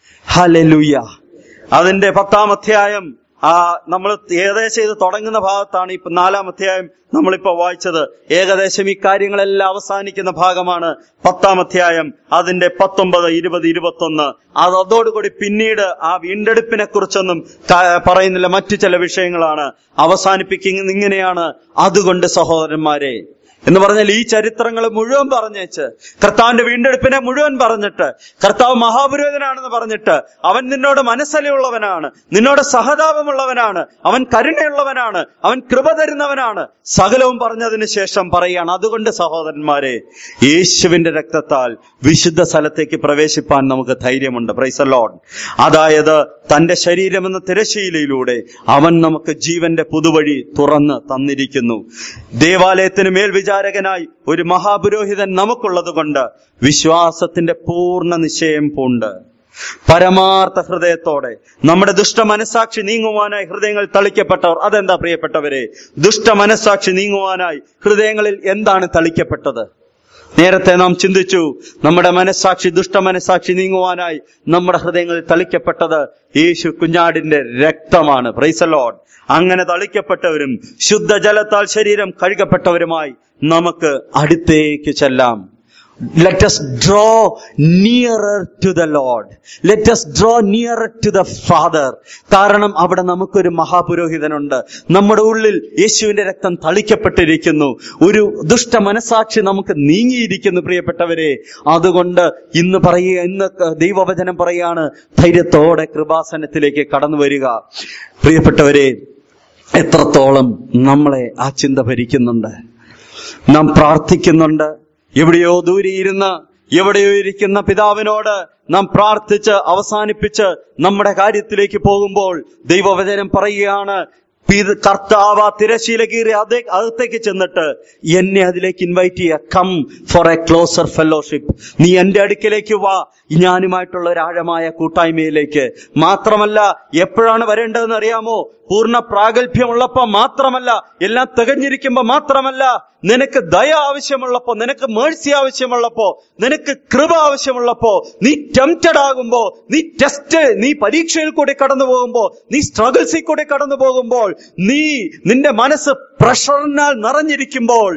ഹലലുയ അതിന്റെ പത്താം അധ്യായം ആ നമ്മൾ ഏകദേശം ഇത് തുടങ്ങുന്ന ഭാഗത്താണ് ഇപ്പൊ നാലാം അധ്യായം നമ്മളിപ്പോ വായിച്ചത് ഏകദേശം ഈ കാര്യങ്ങളെല്ലാം അവസാനിക്കുന്ന ഭാഗമാണ് പത്താം അധ്യായം അതിന്റെ പത്തൊമ്പത് ഇരുപത് ഇരുപത്തൊന്ന് അത് അതോടുകൂടി പിന്നീട് ആ വീണ്ടെടുപ്പിനെ കുറിച്ചൊന്നും ക- പറയുന്നില്ല മറ്റു ചില വിഷയങ്ങളാണ് അവസാനിപ്പിക്കുന്നത് ഇങ്ങനെയാണ് അതുകൊണ്ട് സഹോദരന്മാരെ എന്ന് പറഞ്ഞാൽ ഈ ചരിത്രങ്ങൾ മുഴുവൻ പറഞ്ഞേച്ച് കർത്താവിന്റെ വീണ്ടെടുപ്പിനെ മുഴുവൻ പറഞ്ഞിട്ട് കർത്താവ് മഹാപുരോഹിതനാണെന്ന് പറഞ്ഞിട്ട് അവൻ നിന്നോട് മനസ്സലിയുള്ളവനാണ് നിന്നോട് സഹതാപമുള്ളവനാണ് അവൻ കരുണയുള്ളവനാണ് അവൻ കൃപ തരുന്നവനാണ് സകലവും പറഞ്ഞതിന് ശേഷം പറയുകയാണ് അതുകൊണ്ട് സഹോദരന്മാരെ യേശുവിന്റെ രക്തത്താൽ വിശുദ്ധ സ്ഥലത്തേക്ക് പ്രവേശിപ്പാൻ നമുക്ക് ധൈര്യമുണ്ട് പ്രൈസ് ലോഡ് അതായത് തന്റെ ശരീരം എന്ന തിരശീലയിലൂടെ അവൻ നമുക്ക് ജീവന്റെ പുതുവഴി തുറന്ന് തന്നിരിക്കുന്നു ദേവാലയത്തിന് മേൽവിചാരകനായി ഒരു മഹാപുരോഹിതൻ നമുക്കുള്ളത് കൊണ്ട് വിശ്വാസത്തിന്റെ പൂർണ്ണ നിശ്ചയം പൂണ്ട് പരമാർത്ഥ ഹൃദയത്തോടെ നമ്മുടെ ദുഷ്ട മനസാക്ഷി നീങ്ങുവാനായി ഹൃദയങ്ങൾ തളിക്കപ്പെട്ടവർ അതെന്താ പ്രിയപ്പെട്ടവരെ ദുഷ്ട മനസാക്ഷി നീങ്ങുവാനായി ഹൃദയങ്ങളിൽ എന്താണ് തളിക്കപ്പെട്ടത് നേരത്തെ നാം ചിന്തിച്ചു നമ്മുടെ മനസാക്ഷി ദുഷ്ട മനസാക്ഷി നീങ്ങുവാനായി നമ്മുടെ ഹൃദയങ്ങളിൽ തളിക്കപ്പെട്ടത് യേശു കുഞ്ഞാടിന്റെ രക്തമാണ് പ്രൈസലോഡ് അങ്ങനെ തളിക്കപ്പെട്ടവരും ശുദ്ധജലത്താൽ ശരീരം കഴുകപ്പെട്ടവരുമായി നമുക്ക് അടുത്തേക്ക് ചെല്ലാം let us draw nearer to the lord let us draw nearer to the father കാരണം അവിടെ നമുക്കൊരു മഹാപുരോഹിതനുണ്ട് നമ്മുടെ ഉള്ളിൽ യേശുവിന്റെ രക്തം തളിക്കപ്പെട്ടിരിക്കുന്നു ഒരു ദുഷ്ട മനസാക്ഷി നമുക്ക് നീങ്ങിയിരിക്കുന്നു പ്രിയപ്പെട്ടവരെ അതുകൊണ്ട് ഇന്ന് പറയുക ഇന്ന് ദൈവവചനം പറയാണ് ധൈര്യത്തോടെ കൃപാസനത്തിലേക്ക് കടന്നു വരിക പ്രിയപ്പെട്ടവരെ എത്രത്തോളം നമ്മളെ ആ ചിന്ത ഭരിക്കുന്നുണ്ട് നാം പ്രാർത്ഥിക്കുന്നുണ്ട് എവിടെയോ ദൂരെ ഇരുന്ന് എവിടെയോ ഇരിക്കുന്ന പിതാവിനോട് നാം പ്രാർത്ഥിച്ച് അവസാനിപ്പിച്ച് നമ്മുടെ കാര്യത്തിലേക്ക് പോകുമ്പോൾ ദൈവവചനം പറയുകയാണ് പിത- കർത്താവ് ആ തിരശീല കീറി അതേ അകത്തേക്ക് ചെന്നിട്ട് എന്നെ അതിലേക്ക് ഇൻവൈറ്റ് ചെയ്യുക come for a closer fellowship നീ എന്റെ അടുക്കലേക്ക് വാ ഞാനുമായിട്ടുള്ള ഒരു ആഴമായ കൂട്ടായ്മയിലേക്ക് മാത്രമല്ല എപ്പോഴാണ് വരേണ്ടതെന്ന് അറിയാമോ പൂർണ്ണ പ്രാഗൽഭ്യമുള്ളപ്പോ മാത്രമല്ല എല്ലാം തികഞ്ഞിരിക്കുമ്പോ മാത്രമല്ല നിനക്ക് ദയ ആവശ്യമുള്ളപ്പോ നിനക്ക് മേഴ്സി ആവശ്യമുള്ളപ്പോ നിനക്ക് കൃപ ആവശ്യമുള്ളപ്പോ നീ ടെംപ്റ്റഡ് ആകുമ്പോ നീ ടെസ്റ്റ് നീ പരീക്ഷയിൽ കൂടി കടന്നു പോകുമ്പോ നീ സ്ട്രഗിൾസിൽ കൂടി കടന്നു പോകുമ്പോൾ നീ നിന്റെ മനസ്സ് പ്രഷറിനാൽ നിറഞ്ഞിരിക്കുമ്പോൾ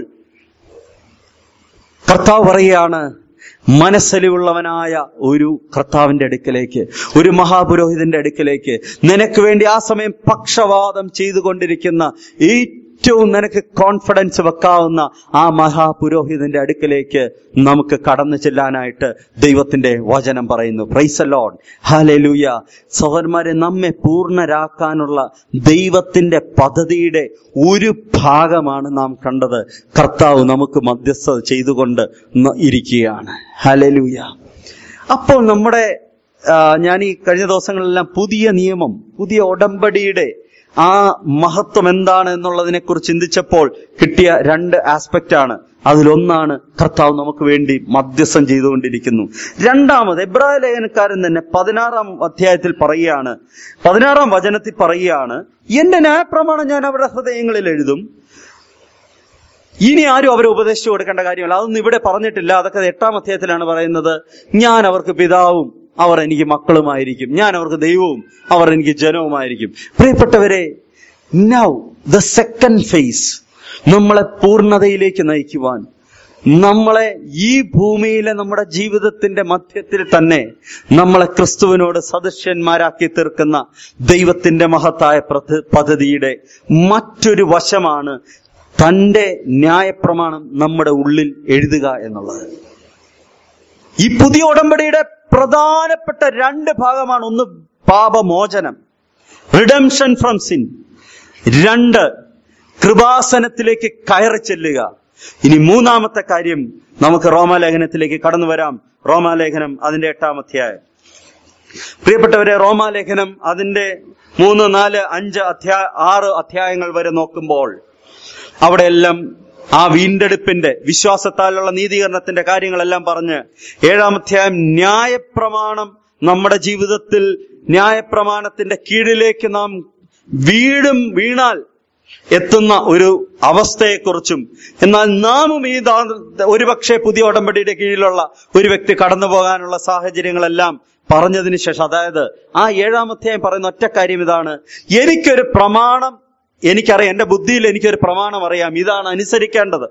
കർത്താവ് പറയുകയാണ് മനസ്സലിവുള്ളവനായ ഒരു കർത്താവിന്റെ അടുക്കലേക്ക് ഒരു മഹാപുരോഹിതന്റെ അടുക്കലേക്ക് നിനക്ക് വേണ്ടി ആ സമയം പക്ഷവാദം ചെയ്തുകൊണ്ടിരിക്കുന്ന ഏറ്റവും നിനക്ക് കോൺഫിഡൻസ് വെക്കാവുന്ന ആ മഹാപുരോഹിതന്റെ അടുക്കലേക്ക് നമുക്ക് കടന്നു ചെല്ലാനായിട്ട് ദൈവത്തിന്റെ വചനം പറയുന്നു പ്രൈസ് ലോഡ് ഹാലലൂയ സഹോദരന്മാരെ നമ്മെ പൂർണ്ണരാക്കാനുള്ള ദൈവത്തിന്റെ പദ്ധതിയുടെ ഒരു ഭാഗമാണ് നാം കണ്ടത് കർത്താവ് നമുക്ക് മധ്യസ്ഥത ചെയ്തുകൊണ്ട് ന- ഇരിക്കുകയാണ് ഹാലലൂയ അപ്പോൾ നമ്മുടെ ആ, ഞാൻ ഈ കഴിഞ്ഞ ദിവസങ്ങളിലെല്ലാം പുതിയ നിയമം പുതിയ ഉടമ്പടിയുടെ ആ മഹത്വം എന്താണ് എന്നുള്ളതിനെ കുറിച്ച് ചിന്തിച്ചപ്പോൾ കിട്ടിയ രണ്ട് ആസ്പെക്റ്റ് ആണ് അതിലൊന്നാണ് കർത്താവ് നമുക്ക് വേണ്ടി മധ്യസ്ഥം ചെയ്തുകൊണ്ടിരിക്കുന്നു രണ്ടാമത് എബ്രായ ലേഖനക്കാരൻ തന്നെ പതിനാറാം അധ്യായത്തിൽ പറയുകയാണ് പതിനാറാം വചനത്തിൽ പറയുകയാണ് എന്റെ ന്യായപ്രമാണം ഞാൻ അവരുടെ ഹൃദയങ്ങളിൽ എഴുതും ഇനി ആരും അവരെ ഉപദേശിച്ചു കൊടുക്കേണ്ട കാര്യമല്ല അതൊന്നും ഇവിടെ പറഞ്ഞിട്ടില്ല അതൊക്കെ എട്ടാം അധ്യായത്തിലാണ് പറയുന്നത് ഞാൻ അവർക്ക് പിതാവും അവർ എനിക്ക് മക്കളുമായിരിക്കും ഞാൻ അവർക്ക് ദൈവവും അവർ എനിക്ക് ജനവുമായിരിക്കും പ്രിയപ്പെട്ടവരെ നൗ ദ സെക്കൻഡ് ഫേസ് നമ്മളെ പൂർണ്ണതയിലേക്ക് നയിക്കുവാൻ നമ്മളെ ഈ ഭൂമിയിലെ നമ്മുടെ ജീവിതത്തിന്റെ മധ്യത്തിൽ തന്നെ നമ്മളെ ക്രിസ്തുവിനോട് സദൃശ്യന്മാരാക്കി തീർക്കുന്ന ദൈവത്തിന്റെ മഹത്തായ പ്രധ- പദ്ധതിയുടെ മറ്റൊരു വശമാണ് തന്റെ ന്യായപ്രമാണം നമ്മുടെ ഉള്ളിൽ എഴുതുക എന്നുള്ളത് ഈ പുതിയ ഉടമ്പടിയുടെ പ്രധാനപ്പെട്ട രണ്ട് ഭാഗമാണ് ഒന്ന് പാപമോചനം റിഡംഷൻ ഫ്രം സിൻ രണ്ട് കൃപാസനത്തിലേക്ക് കയറി ചെല്ലുക ഇനി മൂന്നാമത്തെ കാര്യം നമുക്ക് റോമാലേഖനത്തിലേക്ക് കടന്നു വരാം റോമാലേഖനം അതിന്റെ എട്ടാം അധ്യായം പ്രിയപ്പെട്ടവരെ റോമാലേഖനം അതിന്റെ മൂന്ന് നാല് അഞ്ച് അധ്യായ ആറ് അധ്യായങ്ങൾ വരെ നോക്കുമ്പോൾ അവിടെയെല്ലാം ആ വീണ്ടെടുപ്പിന്റെ വിശ്വാസത്താലുള്ള നീതീകരണത്തിന്റെ കാര്യങ്ങളെല്ലാം പറഞ്ഞ് ഏഴാം അധ്യായം ന്യായപ്രമാണം നമ്മുടെ ജീവിതത്തിൽ ന്യായപ്രമാണത്തിന്റെ കീഴിലേക്ക് നാം വീടും വീണാൽ എത്തുന്ന ഒരു അവസ്ഥയെക്കുറിച്ചും എന്നാൽ നാമും ഈ ദാ- ഒരുപക്ഷെ പുതിയ ഉടമ്പടിയുടെ കീഴിലുള്ള ഒരു വ്യക്തി കടന്നു പോകാനുള്ള സാഹചര്യങ്ങളെല്ലാം പറഞ്ഞതിന് ശേഷം അതായത് ആ ഏഴാം അധ്യായം പറയുന്ന ഒറ്റ കാര്യം ഇതാണ് എനിക്കൊരു പ്രമാണം എനിക്കറിയാം എന്റെ ബുദ്ധിയിൽ എനിക്കൊരു പ്രമാണം അറിയാം ഇതാണ് അനുസരിക്കേണ്ടത്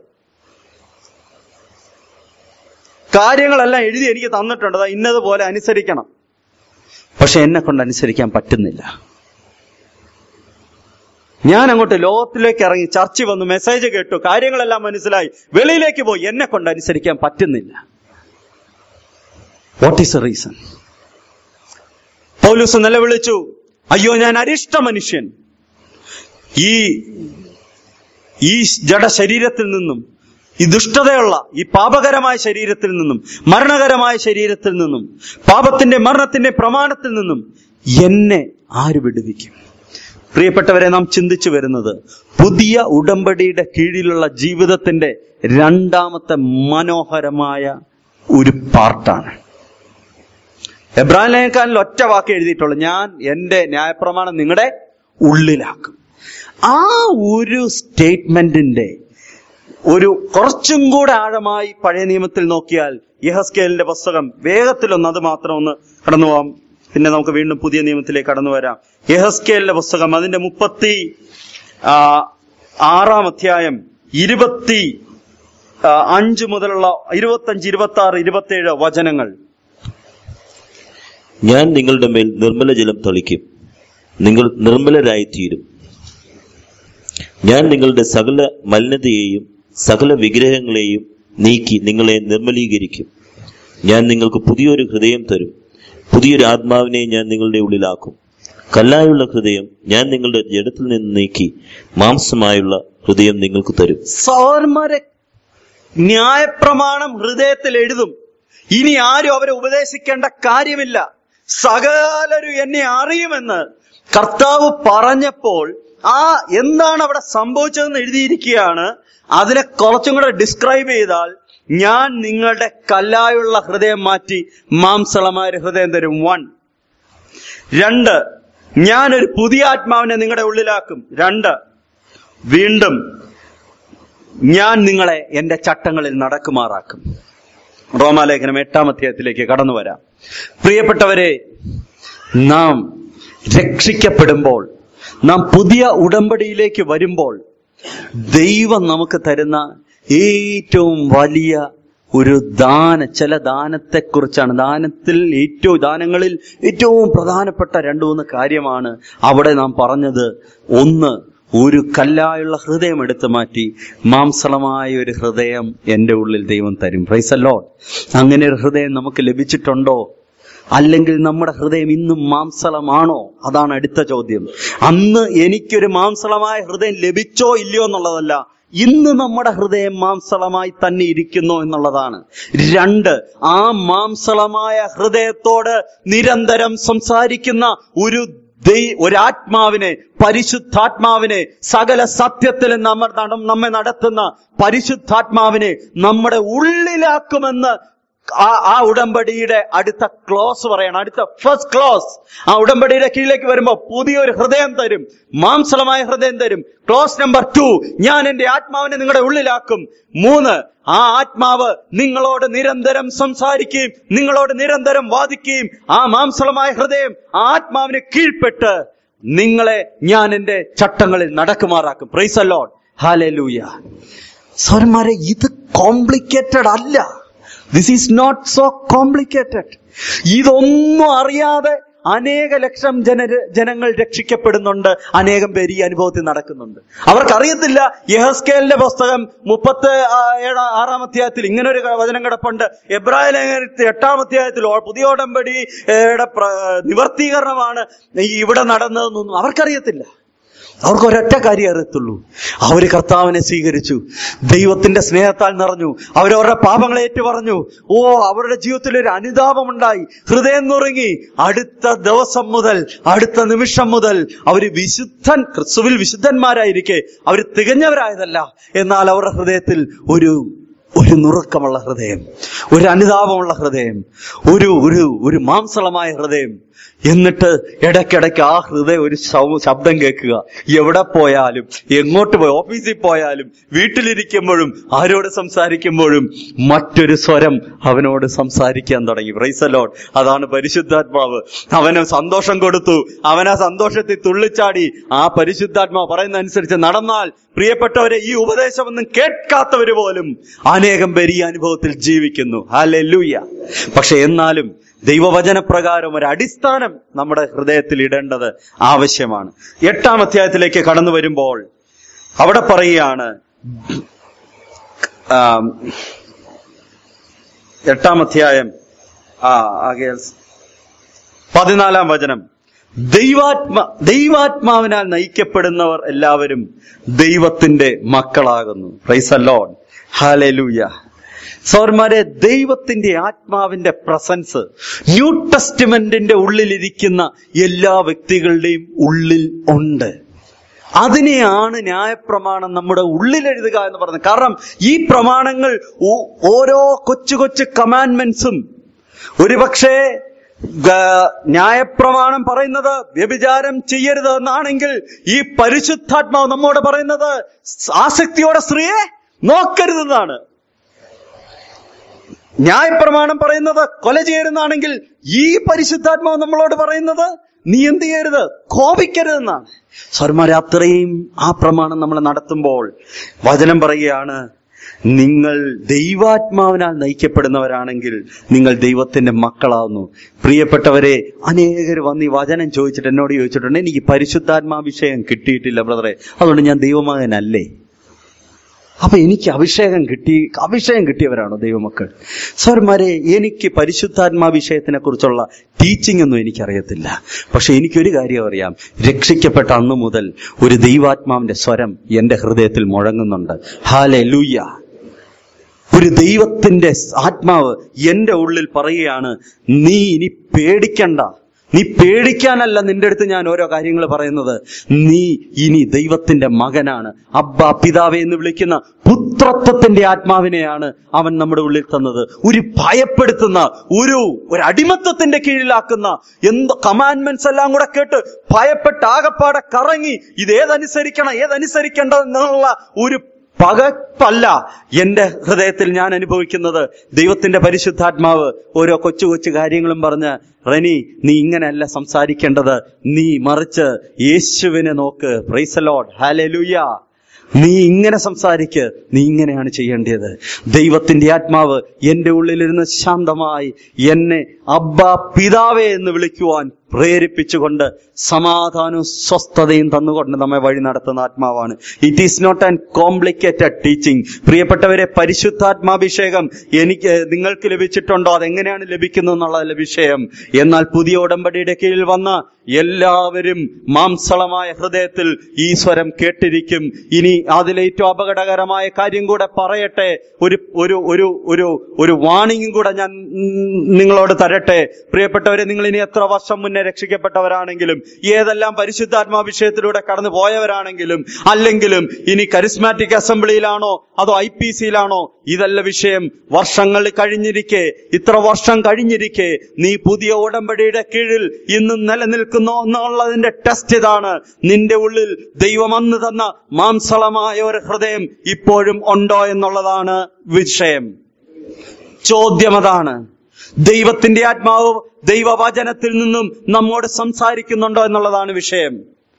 കാര്യങ്ങളെല്ലാം എഴുതി എനിക്ക് തന്നിട്ടുണ്ട് ദാ ഇന്നതുപോലെ അനുസരിക്കണം പക്ഷെ എന്നെ കൊണ്ട് അനുസരിക്കാൻ പറ്റുന്നില്ല ഞാൻ അങ്ങോട്ട് ലോകത്തിലേക്ക് ഇറങ്ങി ചർച്ച വന്നു മെസ്സേജ് കേട്ടു കാര്യങ്ങളെല്ലാം മനസ്സിലായി വെളിയിലേക്ക് പോയി എന്നെ കൊണ്ട് അനുസരിക്കാൻ പറ്റുന്നില്ല what is a reason Paulose നിലവിളിച്ചു അയ്യോ ഞാൻ അരിഷ്ട മനുഷ്യൻ ഈ ഈ ജഡ ശരീരത്തിൽ നിന്നും ഈ ദുഷ്ടതയുള്ള ഈ പാപകരമായ ശരീരത്തിൽ നിന്നും മരണകരമായ ശരീരത്തിൽ നിന്നും പാപത്തിന്റെ മരണത്തിന്റെ പ്രമാണത്തിൽ നിന്നും എന്നെ ആര് വിടുവിക്കും പ്രിയപ്പെട്ടവരെ നാം ചിന്തിച്ചു വരുന്നത് പുതിയ ഉടമ്പടിയുടെ കീഴിലുള്ള ജീവിതത്തിന്റെ രണ്ടാമത്തെ മനോഹരമായ ഒരു പാർട്ടാണ് എബ്രാഹിം ലേഖനത്തിൽ ഒറ്റ വാക്ക് എഴുതിയിട്ടുള്ളൂ ഞാൻ എന്റെ ന്യായപ്രമാണം നിങ്ങളുടെ ഉള്ളിലാക്കും ആ ഒരു സ്റ്റേറ്റ്മെന്റിന്റെ ഒരു കുറച്ചും കൂടെ ആഴമായി പഴയ നിയമത്തിൽ നോക്കിയാൽ യഹസ്കേലിന്റെ പുസ്തകം വേഗത്തിലൊന്ന് അത് മാത്രം ഒന്ന് കടന്നു പോവാം പിന്നെ നമുക്ക് വീണ്ടും പുതിയ നിയമത്തിലേക്ക് കടന്നു വരാം യഹസ്കേലിന്റെ പുസ്തകം അതിന്റെ മുപ്പത്തി ആ, ആറാം അധ്യായം ഇരുപത്തി ആ, അഞ്ച് മുതലുള്ള ഇരുപത്തഞ്ച് ഇരുപത്തി ആറ് ഇരുപത്തേഴ് വചനങ്ങൾ ഞാൻ നിങ്ങളുടെ മേൽ നിർമ്മല ജലം തളിക്കും നിങ്ങൾ നിർമ്മലരായിത്തീരും ഞാൻ നിങ്ങളുടെ സകല മലിനതയെയും സകല വിഗ്രഹങ്ങളെയും നീക്കി നിങ്ങളെ നിർമ്മലീകരിക്കും ഞാൻ നിങ്ങൾക്ക് പുതിയൊരു ഹൃദയം തരും പുതിയൊരു ആത്മാവിനെ ഞാൻ നിങ്ങളുടെ ഉള്ളിലാക്കും കല്ലായുള്ള ഹൃദയം ഞാൻ നിങ്ങളുടെ ജഡത്തിൽ നിന്ന് നീക്കി മാംസമായുള്ള ഹൃദയം നിങ്ങൾക്ക് തരും സഹോദരന്മാരെ ന്യായപ്രമാണം ഹൃദയത്തിൽ എഴുതും ഇനി ആരും അവരെ ഉപദേശിക്കേണ്ട കാര്യമില്ല സകലരും എന്നെ അറിയുമെന്ന് കർത്താവ് പറഞ്ഞപ്പോൾ ആ എന്താണ് അവിടെ സംഭവിച്ചതെന്ന് എഴുതിയിരിക്കുകയാണ് അതിനെ കുറച്ചും കൂടെ ഡിസ്ക്രൈബ് ചെയ്താൽ ഞാൻ നിങ്ങളുടെ കല്ലായുള്ള ഹൃദയം മാറ്റി മാംസളമായ ഒരു ഹൃദയം തരും വൺ രണ്ട് ഞാനൊരു പുതിയ ആത്മാവിനെ നിങ്ങളുടെ ഉള്ളിലാക്കും രണ്ട് വീണ്ടും ഞാൻ നിങ്ങളെ എന്റെ ചട്ടങ്ങളിൽ നടക്കുമാറാക്കും റോമാലേഖനം എട്ടാം അധ്യായത്തിലേക്ക് കടന്നു വരാം പ്രിയപ്പെട്ടവരെ നാം രക്ഷിക്കപ്പെടുമ്പോൾ നാം പുതിയ ഉടമ്പടിയിലേക്ക് വരുമ്പോൾ ദൈവം നമുക്ക് തരുന്ന ഏറ്റവും വലിയ ഒരു ദാന ചില ദാനത്തെക്കുറിച്ചാണ് ദാനത്തിൽ ഏറ്റവും ദാനങ്ങളിൽ ഏറ്റവും പ്രധാനപ്പെട്ട രണ്ടു മൂന്ന് കാര്യമാണ് അവിടെ നാം പറഞ്ഞത് ഒന്ന് ഒരു കല്ലായുള്ള ഹൃദയം എടുത്തു മാറ്റി മാംസളമായ ഒരു ഹൃദയം എൻ്റെ ഉള്ളിൽ ദൈവം തരും പ്രൈസല്ലോ അങ്ങനെ ഒരു ഹൃദയം നമുക്ക് ലഭിച്ചിട്ടുണ്ടോ അല്ലെങ്കിൽ നമ്മുടെ ഹൃദയം ഇന്നും മാംസളമാണോ അതാണ് അടുത്ത ചോദ്യം അന്ന് എനിക്കൊരു മാംസളമായ ഹൃദയം ലഭിച്ചോ ഇല്ലയോ എന്നുള്ളതല്ല ഇന്ന് നമ്മുടെ ഹൃദയം മാംസളമായി തന്നെ ഇരിക്കുന്നു എന്നുള്ളതാണ് രണ്ട് ആ മാംസളമായ ഹൃദയത്തോട് നിരന്തരം സംസാരിക്കുന്ന ഒരു ദൈ- ഒരാത്മാവിനെ പരിശുദ്ധാത്മാവിനെ സകല സത്യത്തിൽ നമ്മ നട- നമ്മെ നടത്തുന്ന പരിശുദ്ധാത്മാവിനെ നമ്മുടെ ഉള്ളിലാക്കുമെന്ന് ആ ആ ഉടമ്പടിയുടെ അടുത്ത ക്ലോസ് പറയണം അടുത്ത ഫസ്റ്റ് ക്ലോസ് ആ ഉടമ്പടിയുടെ കീഴിലേക്ക് വരുമ്പോൾ പുതിയൊരു ഹൃദയം തരും മാംസളമായ ഹൃദയം തരും ക്ലോസ് നമ്പർ ടു ഞാൻ എന്റെ ആത്മാവിനെ നിങ്ങളുടെ ഉള്ളിലാക്കും മൂന്ന് ആ ആത്മാവ് നിങ്ങളോട് നിരന്തരം സംസാരിക്കുകയും നിങ്ങളോട് നിരന്തരം വാദിക്കുകയും ആ മാംസളമായ ഹൃദയം ആ ആത്മാവിന് കീഴ്പ്പെട്ട് നിങ്ങളെ ഞാൻ എന്റെ ചട്ടങ്ങളിൽ നടക്കുമാറാക്കും പ്രൈസ് അലോഡ് ഹാലൂയ സോരന്മാരെ ഇത് കോംപ്ലിക്കേറ്റഡ് അല്ല this is not so complicated ഇതൊന്നും അറിയാതെ അനേക ലക്ഷം ജന ജനങ്ങൾ രക്ഷിക്കപ്പെടുന്നുണ്ട് അനേകം പേര് ഈ അനുഭവത്തിൽ നടക്കുന്നുണ്ട് അവർക്കറിയത്തില്ല യഹസ്കേലിന്റെ പുസ്തകം മുപ്പത്ത് ആ, ഏഴാ ആറാം അധ്യായത്തിൽ ഇങ്ങനെ ഒരു വചനം കിടപ്പുണ്ട് എബ്രായ ലേഖനത്തിൽ എട്ടാം അധ്യായത്തിൽ ഓ- പുതിയ ഉടമ്പടിയുടെ പ്ര- നിവർത്തീകരണമാണ് ഈ ഇവിടെ നടന്നതെന്നൊന്നും അവർക്കറിയത്തില്ല അവർക്ക് ഒരൊറ്റ കാര്യം അറിയത്തുള്ളൂ അവര് കർത്താവിനെ സ്വീകരിച്ചു ദൈവത്തിന്റെ സ്നേഹത്താൽ നിറഞ്ഞു അവരവരുടെ പാപങ്ങളെ ഏറ്റു പറഞ്ഞു ഓ അവരുടെ ജീവിതത്തിൽ ഒരു അനുതാപമുണ്ടായി ഹൃദയം നുറുങ്ങി അടുത്ത ദിവസം മുതൽ അടുത്ത നിമിഷം മുതൽ അവര് വിശുദ്ധൻ ക്രിസ്തുവിൽ വിശുദ്ധന്മാരായിരിക്കെ അവർ തികഞ്ഞവരായതല്ല എന്നാൽ അവരുടെ ഹൃദയത്തിൽ ഒരു ഒരു നുറുക്കമുള്ള ഹൃദയം ഒരു അനുതാപമുള്ള ഹൃദയം ഒരു ഒരു ഒരു മാംസളമായ ഹൃദയം എന്നിട്ട് ഇടയ്ക്കിടയ്ക്ക് ആ ഹൃദയം ഒരു ശവ- ശബ്ദം കേൾക്കുക എവിടെ പോയാലും എങ്ങോട്ട് പോയി ഓഫീസിൽ പോയാലും വീട്ടിലിരിക്കുമ്പോഴും ആരോട് സംസാരിക്കുമ്പോഴും മറ്റൊരു സ്വരം അവനോട് സംസാരിക്കാൻ തുടങ്ങി പ്രൈസലോഡ് അതാണ് പരിശുദ്ധാത്മാവ് അവന് സന്തോഷം കൊടുത്തു അവൻ ആ സന്തോഷത്തിൽ തുള്ളിച്ചാടി ആ പരിശുദ്ധാത്മാവ് പറയുന്ന അനുസരിച്ച് നടന്നാൽ പ്രിയപ്പെട്ടവരെ ഈ ഉപദേശമൊന്നും കേൾക്കാത്തവര് പോലും അനേകം പേര് ഈ അനുഭവത്തിൽ ജീവിക്കുന്നു ഹാലൂയ പക്ഷെ എന്നാലും ദൈവവചനപ്രകാരം ഒരു അടിസ്ഥാനം നമ്മുടെ ഹൃദയത്തിൽ ഇടേണ്ടത് ആവശ്യമാണ് എട്ടാം അധ്യായത്തിലേക്ക് കടന്നു വരുമ്പോൾ അവിടെ പറയുകയാണ് ആം, എട്ടാം അധ്യായം ആ ആകെ പതിനാലാം വചനം ദൈവാത്മ ദൈവാത്മാവിനാൽ നയിക്കപ്പെടുന്നവർ എല്ലാവരും ദൈവത്തിന്റെ മക്കളാകുന്നു പ്രൈസ് അല്ലോൺ ഹാലൂയ സൗർമാരെ ദൈവത്തിന്റെ ആത്മാവിന്റെ പ്രസൻസ് ന്യൂ ടെസ്റ്റ്മെന്റിന്റെ ഉള്ളിലിരിക്കുന്ന എല്ലാ വ്യക്തികളുടെയും ഉള്ളിൽ ഉണ്ട് അതിനെയാണ് ന്യായപ്രമാണം നമ്മുടെ ഉള്ളിൽ എഴുതുക എന്ന് പറയുന്നത് കാരണം ഈ പ്രമാണങ്ങൾ ഓ- ഓരോ കൊച്ചു കൊച്ചു കമാൻഡ്മെന്റ്സും ഒരുപക്ഷെ ഗ- ന്യായപ്രമാണം പറയുന്നത് വ്യഭിചാരം ചെയ്യരുത് എന്നാണെങ്കിൽ ഈ പരിശുദ്ധാത്മാവ് നമ്മോട് പറയുന്നത് ആസക്തിയോടെ സ്ത്രീയെ നോക്കരുതെന്നാണ് ന്യായപ്രമാണം പറയുന്നത് കൊല ചെയ്യരുതെന്നാണെങ്കിൽ ഈ പരിശുദ്ധാത്മാവ് നമ്മളോട് പറയുന്നത് നീ എന്ത് ചെയ്യരുത് കോപിക്കരുതെന്നാണ് സ്വർമാരെ അത്രയും ആ പ്രമാണം നമ്മൾ നടത്തുമ്പോൾ വചനം പറയുകയാണ് നിങ്ങൾ ദൈവാത്മാവിനാൽ നയിക്കപ്പെടുന്നവരാണെങ്കിൽ നിങ്ങൾ ദൈവത്തിന്റെ മക്കളാവുന്നു പ്രിയപ്പെട്ടവരെ അനേകർ വന്ന് ഈ വചനം ചോദിച്ചിട്ട് എന്നോട് ചോദിച്ചിട്ടുണ്ട് എനിക്ക് പരിശുദ്ധാത്മാ വിഷയം കിട്ടിയിട്ടില്ല ബ്രദറെ അതുകൊണ്ട് ഞാൻ ദൈവമകനല്ലേ അപ്പൊ എനിക്ക് അഭിഷേകം കിട്ടി അഭിഷേകം കിട്ടിയവരാണോ ദൈവമക്കൾ സാർമാരെ എനിക്ക് പരിശുദ്ധാത്മാ വിഷയത്തിനെ കുറിച്ചുള്ള ടീച്ചിങ് ഒന്നും എനിക്കറിയത്തില്ല പക്ഷെ എനിക്കൊരു കാര്യം അറിയാം രക്ഷിക്കപ്പെട്ട അന്നു മുതൽ ഒരു ദൈവാത്മാവിന്റെ സ്വരം എന്റെ ഹൃദയത്തിൽ മുഴങ്ങുന്നുണ്ട് ഹാലെ ലൂയ്യ ഒരു ദൈവത്തിന്റെ ആത്മാവ് എന്റെ ഉള്ളിൽ പറയുകയാണ് നീ ഇനി പേടിക്കണ്ട നീ പേടിക്കാനല്ല നിന്റെ അടുത്ത് ഞാൻ ഓരോ കാര്യങ്ങൾ പറയുന്നത് നീ ഇനി ദൈവത്തിന്റെ മകനാണ് അബ്ബ പിതാവെ എന്ന് വിളിക്കുന്ന പുത്രത്വത്തിന്റെ ആത്മാവിനെയാണ് അവൻ നമ്മുടെ ഉള്ളിൽ തന്നത് ഒരു ഭയപ്പെടുത്തുന്ന ഒരു ഒരു അടിമത്തത്തിന്റെ കീഴിലാക്കുന്ന എന്ത് കമാൻഡ്മെന്റ്സ് എല്ലാം കൂടെ കേട്ട് ഭയപ്പെട്ട് ആകപ്പാടെ കറങ്ങി ഇത് ഏതനുസരിക്കണം ഏതനുസരിക്കേണ്ട എന്നുള്ള ഒരു പകപ്പല്ല എന്റെ ഹൃദയത്തിൽ ഞാൻ അനുഭവിക്കുന്നത് ദൈവത്തിന്റെ പരിശുദ്ധാത്മാവ് ഓരോ കൊച്ചു കൊച്ചു കാര്യങ്ങളും പറഞ്ഞ് റനി നീ ഇങ്ങനെയല്ല സംസാരിക്കേണ്ടത് നീ മറിച്ച് യേശുവിനെ നോക്ക് പ്രൈസലോഡ് ഹാലലൂയ നീ ഇങ്ങനെ സംസാരിക്ക് നീ ഇങ്ങനെയാണ് ചെയ്യേണ്ടത് ദൈവത്തിന്റെ ആത്മാവ് എന്റെ ഉള്ളിലിരുന്ന് ശാന്തമായി എന്നെ അബ്ബ പിതാവേ എന്ന് വിളിക്കുവാൻ പ്രേരിപ്പിച്ചുകൊണ്ട് സമാധാനവും സ്വസ്ഥതയും തന്നുകൊണ്ട് നമ്മെ വഴി നടത്തുന്ന ആത്മാവാണ് it is not an complicated teaching പ്രിയപ്പെട്ടവരെ പരിശുദ്ധാത്മാഭിഷേകം എനിക്ക് നിങ്ങൾക്ക് ലഭിച്ചിട്ടുണ്ടോ അതെങ്ങനെയാണ് ലഭിക്കുന്നത് എന്നുള്ള വിഷയം എന്നാൽ പുതിയ ഉടമ്പടിയുടെ കീഴിൽ വന്ന എല്ലാവരും മാംസളമായ ഹൃദയത്തിൽ ഈ സ്വരം കേട്ടിരിക്കും ഇനി അതിലെ ഏറ്റവും അപകടകരമായ കാര്യം കൂടെ പറയട്ടെ ഒരു ഒരു ഒരു ഒരു ഒരു വാണിംഗും കൂടെ ഞാൻ ഉം, നിങ്ങളോട് തരട്ടെ പ്രിയപ്പെട്ടവരെ നിങ്ങൾ ഇനി എത്ര വർഷം മുന്നേ രക്ഷിക്കപ്പെട്ടവരാണെങ്കിലും ഏതെല്ലാം പരിശുദ്ധാത്മാഭിഷയത്തിലൂടെ കടന്നു പോയവരാണെങ്കിലും അല്ലെങ്കിലും ഇനി കരിസ്മാറ്റിക് അസംബ്ലിയിലാണോ അതോ ഐ പി സിയിലാണോ ഇതല്ല വിഷയം വർഷങ്ങൾ കഴിഞ്ഞിരിക്കെ ഇത്ര വർഷം കഴിഞ്ഞിരിക്കെ നീ പുതിയ ഉടമ്പടിയുടെ കീഴിൽ ഇന്നും നിലനിൽക്കുന്നു എന്നുള്ളതിന്റെ ടെസ്റ്റ് ഇതാണ് നിന്റെ ഉള്ളിൽ ദൈവം അന്ന് തന്ന മാംസളമായ ഒരു ഹൃദയം ഇപ്പോഴും ഉണ്ടോ എന്നുള്ളതാണ് വിഷയം ചോദ്യം അതാണ് ദൈവത്തിന്റെ ആത്മാവ് ദൈവവചനത്തിൽ നിന്നും നമ്മോട് സംസാരിക്കുന്നുണ്ടോ എന്നുള്ളതാണ് വിഷയം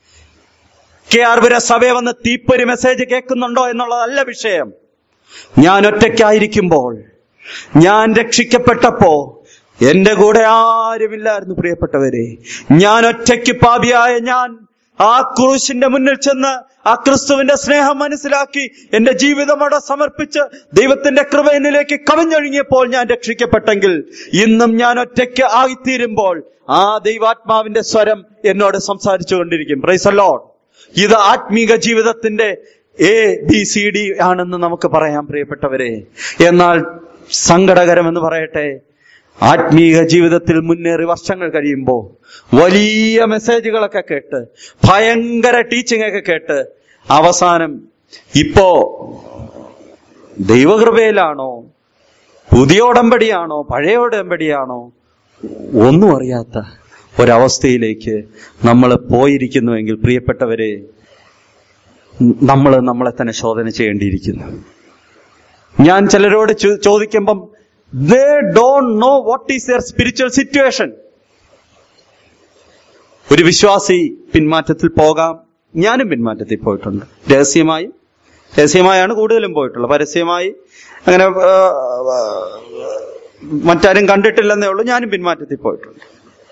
കെ ആർപുര സഭയെ വന്ന് തീപ്പൊരി മെസ്സേജ് കേൾക്കുന്നുണ്ടോ എന്നുള്ളതല്ല വിഷയം ഞാൻ ഒറ്റയ്ക്കായിരിക്കുമ്പോൾ ഞാൻ രക്ഷിക്കപ്പെട്ടപ്പോ എന്റെ കൂടെ ആരുമില്ലായിരുന്നു പ്രിയപ്പെട്ടവരെ ഞാൻ ഒറ്റയ്ക്ക് പാപിയായ ഞാൻ ആ ക്രൂശിന്റെ മുന്നിൽ ചെന്ന് ആ ക്രിസ്തുവിന്റെ സ്നേഹം മനസ്സിലാക്കി എന്റെ ജീവിതം അവിടെ സമർപ്പിച്ച് ദൈവത്തിന്റെ കൃപ എന്നിലേക്ക് കവിഞ്ഞൊഴുങ്ങിയപ്പോൾ ഞാൻ രക്ഷിക്കപ്പെട്ടെങ്കിൽ ഇന്നും ഞാൻ ഒറ്റയ്ക്ക് ആയിത്തീരുമ്പോൾ ആ ദൈവാത്മാവിന്റെ സ്വരം എന്നോട് സംസാരിച്ചു കൊണ്ടിരിക്കും പ്രൈസല്ലോഡ് ഇത് ആത്മീക ജീവിതത്തിന്റെ എ ബി സി ഡി ആണെന്ന് നമുക്ക് പറയാം പ്രിയപ്പെട്ടവരെ എന്നാൽ സങ്കടകരമെന്ന് പറയട്ടെ ആത്മീക ജീവിതത്തിൽ മുന്നേറി വർഷങ്ങൾ കഴിയുമ്പോൾ വലിയ മെസ്സേജുകളൊക്കെ കേട്ട് ഭയങ്കര ടീച്ചിങ് ഒക്കെ കേട്ട് അവസാനം ഇപ്പോ ദൈവകൃപയിലാണോ പുതിയ ഉടമ്പടിയാണോ പഴയ ഉടമ്പടിയാണോ ഒന്നും അറിയാത്ത ഒരവസ്ഥയിലേക്ക് നമ്മൾ പോയിരിക്കുന്നുവെങ്കിൽ പ്രിയപ്പെട്ടവരെ നമ്മൾ നമ്മളെ തന്നെ ശോധന ചെയ്യേണ്ടിയിരിക്കുന്നു ഞാൻ ചിലരോട് ചോ- ചോദിക്കുമ്പം they don't know what is their spiritual situation ഒരു വിശ്വാസി പിന്മാറ്റത്തിൽ പോകാം ഞാനും പിന്മാറ്റത്തിൽ പോയിട്ടുണ്ട് രഹസ്യമായും രഹസ്യമായാണ് കൂടുതലും പോയിട്ടുള്ളത് പരസ്യമായി അങ്ങനെ ആ, ആ, മറ്റാരും കണ്ടിട്ടില്ലെന്നേ ഉള്ളൂ ഞാനും പിന്മാറ്റത്തിൽ പോയിട്ടുണ്ട്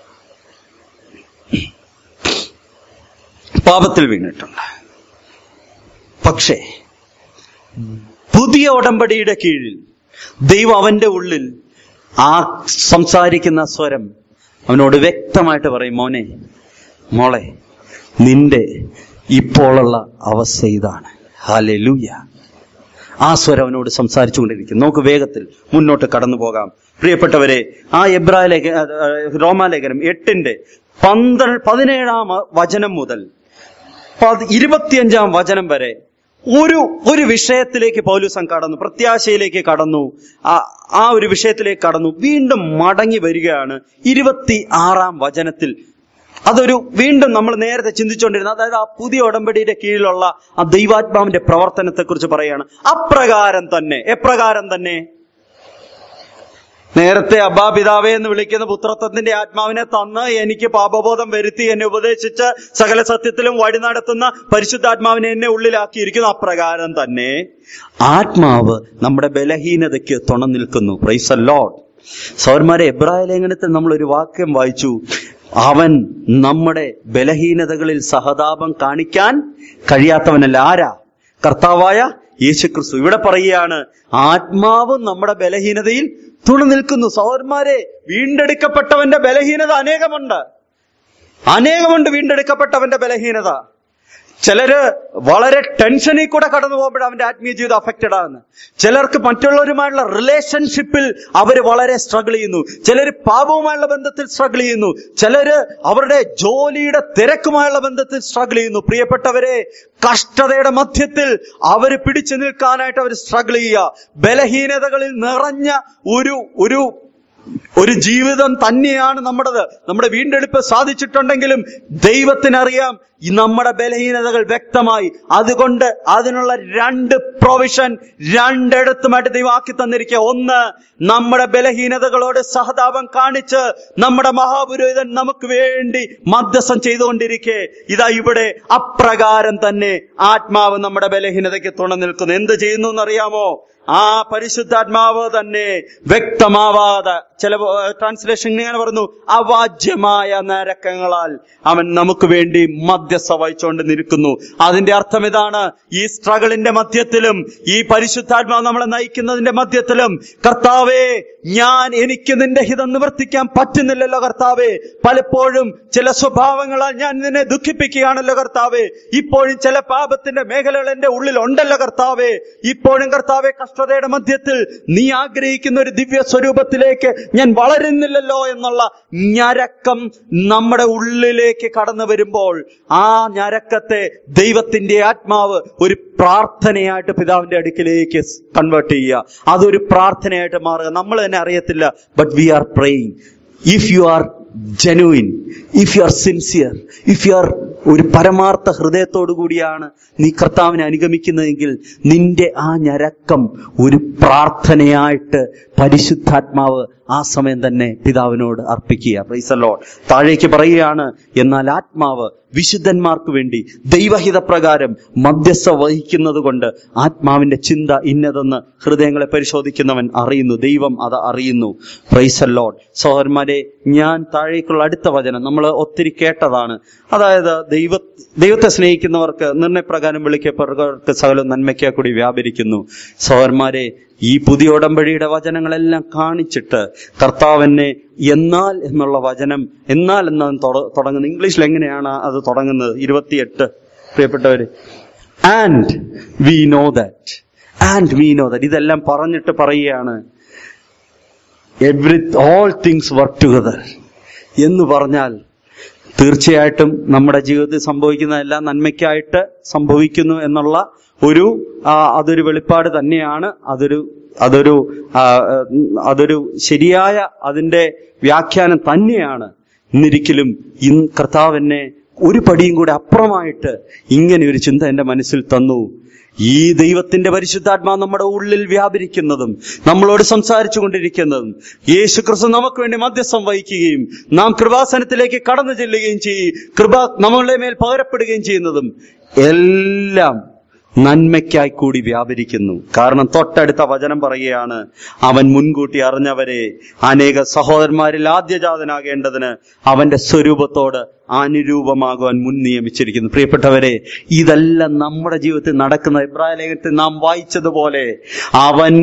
പാപത്തിൽ വീണിട്ടുണ്ട് പക്ഷേ പുതിയ ഉടമ്പടിയുടെ കീഴിൽ ദൈവം അവന്റെ ഉള്ളിൽ ആ സംസാരിക്കുന്ന സ്വരം അവനോട് വ്യക്തമായിട്ട് പറയും മോനെ മോളെ നിന്റെ ഇപ്പോഴുള്ള അവസ്ഥ ഇതാണ് ഹാലൂയ ആ സ്വരം അവനോട് സംസാരിച്ചുകൊണ്ടിരിക്കും നമുക്ക് വേഗത്തിൽ മുന്നോട്ട് കടന്നു പോകാം പ്രിയപ്പെട്ടവരെ ആ എബ്രായ ലേഖ ആ, റോമാലേഖനം എട്ടിന്റെ പന്ത്രണ്ട് പതിനേഴാം വചനം മുതൽ പത് ഇരുപത്തിയഞ്ചാം വചനം വരെ ഒരു ഒരു വിഷയത്തിലേക്ക് പൗലുസം കടന്നു പ്രത്യാശയിലേക്ക് കടന്നു ആ ആ ഒരു വിഷയത്തിലേക്ക് കടന്നു വീണ്ടും മടങ്ങി വരികയാണ് ഇരുപത്തി ആറാം വചനത്തിൽ അതൊരു വീണ്ടും നമ്മൾ നേരത്തെ ചിന്തിച്ചുകൊണ്ടിരുന്ന അതായത് ആ പുതിയ ഉടമ്പടിയുടെ കീഴിലുള്ള ആ ദൈവാത്മാവിന്റെ പ്രവർത്തനത്തെക്കുറിച്ച് പറയാണ് അപ്രകാരം തന്നെ എപ്രകാരം തന്നെ നേരത്തെ അബ്ബാ പിതാവേ എന്ന് വിളിക്കുന്ന പുത്രത്വത്തിന്റെ ആത്മാവിനെ തന്ന് എനിക്ക് പാപബോധം വരുത്തി എന്നെ ഉപദേശിച്ച് സകല സത്യത്തിലും വഴി നടത്തുന്ന പരിശുദ്ധാത്മാവിനെ എന്നെ ഉള്ളിലാക്കിയിരിക്കുന്നു അപ്രകാരം തന്നെ ആത്മാവ് നമ്മുടെ ബലഹീനതയ്ക്ക് തുണ നിൽക്കുന്നു പ്രൈസ് ലോഡ് സൗരന്മാരെ എബ്രായ ലേഖനത്തിൽ നമ്മൾ ഒരു വാക്യം വായിച്ചു അവൻ നമ്മുടെ ബലഹീനതകളിൽ സഹതാപം കാണിക്കാൻ കഴിയാത്തവനല്ല ആരാ കർത്താവായ യേശുക്രിസ്തു ഇവിടെ പറയുകയാണ് ആത്മാവ് നമ്മുടെ ബലഹീനതയിൽ തുണ നിൽക്കുന്നു സഹോദരന്മാരെ വീണ്ടെടുക്കപ്പെട്ടവന്റെ ബലഹീനത അനേകമുണ്ട് അനേകമുണ്ട് വീണ്ടെടുക്കപ്പെട്ടവന്റെ ബലഹീനത ചിലര് വളരെ ടെൻഷനിൽ കൂടെ കടന്നു പോകുമ്പോൾ അവന്റെ ആത്മീയ ജീവിതം അഫക്റ്റഡ് ആകുന്നു ചിലർക്ക് മറ്റുള്ളവരുമായുള്ള റിലേഷൻഷിപ്പിൽ അവർ വളരെ സ്ട്രഗിൾ ചെയ്യുന്നു ചിലര് പാപവുമായുള്ള ബന്ധത്തിൽ സ്ട്രഗിൾ ചെയ്യുന്നു ചിലര് അവരുടെ ജോലിയുടെ തിരക്കുമായുള്ള ബന്ധത്തിൽ സ്ട്രഗിൾ ചെയ്യുന്നു പ്രിയപ്പെട്ടവരെ കഷ്ടതയുടെ മധ്യത്തിൽ അവർ പിടിച്ചു നിൽക്കാനായിട്ട് അവർ സ്ട്രഗിൾ ചെയ്യുക ബലഹീനതകളിൽ നിറഞ്ഞ ഒരു ഒരു ഒരു ജീവിതം തന്നെയാണ് നമ്മുടേത് നമ്മുടെ വീണ്ടെടുപ്പ് സാധിച്ചിട്ടുണ്ടെങ്കിലും ദൈവത്തിനറിയാം ഈ നമ്മുടെ ബലഹീനതകൾ വ്യക്തമായി അതുകൊണ്ട് അതിനുള്ള രണ്ട് പ്രൊവിഷൻ രണ്ടിടത്തുമായിട്ട് ദൈവം ആക്കി തന്നിരിക്കുക ഒന്ന് നമ്മുടെ ബലഹീനതകളോട് സഹതാപം കാണിച്ച് നമ്മുടെ മഹാപുരോഹിതൻ നമുക്ക് വേണ്ടി മധ്യസ്ഥം ചെയ്തുകൊണ്ടിരിക്കെ ഇതാ ഇവിടെ അപ്രകാരം തന്നെ ആത്മാവ് നമ്മുടെ ബലഹീനതയ്ക്ക് തുണ നിൽക്കുന്നു എന്ത് ചെയ്യുന്നു എന്നറിയാമോ ആ പരിശുദ്ധാത്മാവ് തന്നെ വ്യക്തമാവാതെ ചില ട്രാൻസ്ലേഷൻ ഇങ്ങനെ പറഞ്ഞു അവാജ്യമായ നരക്കങ്ങളാൽ അവൻ നമുക്ക് വേണ്ടി മധ്യസ്ഥ വഹിച്ചുകൊണ്ട് നിൽക്കുന്നു അതിന്റെ അർത്ഥം ഇതാണ് ഈ സ്ട്രഗിളിന്റെ മധ്യത്തിലും ഈ പരിശുദ്ധാത്മാവ് നമ്മളെ നയിക്കുന്നതിന്റെ മധ്യത്തിലും കർത്താവേ ഞാൻ എനിക്ക് നിന്റെ ഹിതം നിവർത്തിക്കാൻ പറ്റുന്നില്ലല്ലോ കർത്താവേ പലപ്പോഴും ചില സ്വഭാവങ്ങളാൽ ഞാൻ നിന്നെ ദുഃഖിപ്പിക്കുകയാണല്ലോ കർത്താവേ ഇപ്പോഴും ചില പാപത്തിന്റെ മേഖലകൾ എന്റെ ഉള്ളിൽ ഉണ്ടല്ലോ കർത്താവേ ഇപ്പോഴും കർത്താവെ കഷ്ടതയുടെ മധ്യത്തിൽ നീ ആഗ്രഹിക്കുന്ന ഒരു ദിവ്യ സ്വരൂപത്തിലേക്ക് ഞാൻ വളരുന്നില്ലല്ലോ എന്നുള്ള ഞരക്കം നമ്മുടെ ഉള്ളിലേക്ക് കടന്നു വരുമ്പോൾ ആ ഞരക്കത്തെ ദൈവത്തിന്റെ ആത്മാവ് ഒരു പ്രാർത്ഥനയായിട്ട് പിതാവിന്റെ അടുക്കിലേക്ക് കൺവേർട്ട് ചെയ്യുക അതൊരു പ്രാർത്ഥനയായിട്ട് മാറുക നമ്മൾ തന്നെ അറിയത്തില്ല but we are praying if you are genuine if you are sincere if you are ഒരു പരമാർത്ഥ ഹൃദയത്തോടു കൂടിയാണ് നീ കർത്താവിനെ അനുഗമിക്കുന്നതെങ്കിൽ നിന്റെ ആ ഞരക്കം ഒരു പ്രാർത്ഥനയായിട്ട് പരിശുദ്ധാത്മാവ് ആ സമയം തന്നെ പിതാവിനോട് അർപ്പിക്കുക പ്രൈസലോൺ താഴേക്ക് പറയുകയാണ് എന്നാൽ ആത്മാവ് വിശുദ്ധന്മാർക്ക് വേണ്ടി ദൈവഹിത പ്രകാരം മധ്യസ്ഥ വഹിക്കുന്നത് കൊണ്ട് ആത്മാവിന്റെ ചിന്ത ഇന്നതെന്ന് ഹൃദയങ്ങളെ പരിശോധിക്കുന്നവൻ അറിയുന്നു ദൈവം അത് അറിയുന്നു പ്രൈസല്ലോൺ സഹോദരന്മാരെ ഞാൻ താഴേക്കുള്ള അടുത്ത വചനം നമ്മൾ ഒത്തിരി കേട്ടതാണ് അതായത് ദൈവ ദൈവത്തെ സ്നേഹിക്കുന്നവർക്ക് നിർണയപ്രകാരം വിളിക്കപ്പെട്ടവർക്ക് സകലം നന്മയ്ക്കാ കൂടി വ്യാപരിക്കുന്നു സഹോദരന്മാരെ ഈ പുതിയ ഉടമ്പടിയുടെ വചനങ്ങളെല്ലാം കാണിച്ചിട്ട് കർത്താവിനെ എന്നാൽ എന്നുള്ള വചനം എന്നാൽ എന്നാണ് തുടങ്ങുന്നത് ഇംഗ്ലീഷിൽ എങ്ങനെയാണ് അത് തുടങ്ങുന്നത് ഇരുപത്തിയെട്ട് പ്രിയപ്പെട്ടവര് and we know that and we know that ഇതെല്ലാം പറഞ്ഞിട്ട് പറയുകയാണ് every all things work together എന്ന് പറഞ്ഞാൽ തീർച്ചയായിട്ടും നമ്മുടെ ജീവിതത്തിൽ സംഭവിക്കുന്ന എല്ലാം നന്മയ്ക്കായിട്ട് സംഭവിക്കുന്നു എന്നുള്ള ഒരു ആ, അതൊരു വെളിപ്പാട് തന്നെയാണ് അതൊരു അതൊരു ആ, ഉം, അതൊരു ശരിയായ അതിന്റെ വ്യാഖ്യാനം തന്നെയാണ് എന്നിരിക്കലും ഇന്ന് കർത്താവ് എന്നെ ഒരു പടിയും കൂടെ അപ്പുറമായിട്ട് ഇങ്ങനെ ഒരു ചിന്ത എന്റെ മനസ്സിൽ തന്നു ഈ ദൈവത്തിന്റെ പരിശുദ്ധാത്മാ നമ്മുടെ ഉള്ളിൽ വ്യാപരിക്കുന്നതും നമ്മളോട് സംസാരിച്ചു കൊണ്ടിരിക്കുന്നതും യേശു ക്രിസ്തു നമുക്ക് വേണ്ടി മധ്യസ്ഥം വഹിക്കുകയും നാം കൃപാസനത്തിലേക്ക് കടന്നു ചെല്ലുകയും ചെയ്യും കൃപ നമ്മളുടെ മേൽ പകരപ്പെടുകയും ചെയ്യുന്നതും എല്ലാം നന്മയ്ക്കായി കൂടി വ്യാപരിക്കുന്നു കാരണം തൊട്ടടുത്ത വചനം പറയുകയാണ് അവൻ മുൻകൂട്ടി അറിഞ്ഞവരെ അനേക സഹോദരന്മാരിൽ ആദ്യജാതനാകേണ്ടതിന് അവന്റെ സ്വരൂപത്തോട് അനുരൂപമാകുവാൻ മുൻ നിയമിച്ചിരിക്കുന്നു പ്രിയപ്പെട്ടവരെ ഇതെല്ലാം നമ്മുടെ ജീവിതത്തിൽ നടക്കുന്ന ഇബ്രാഹിം ലേഖനത്തിൽ നാം വായിച്ചതുപോലെ അവൻ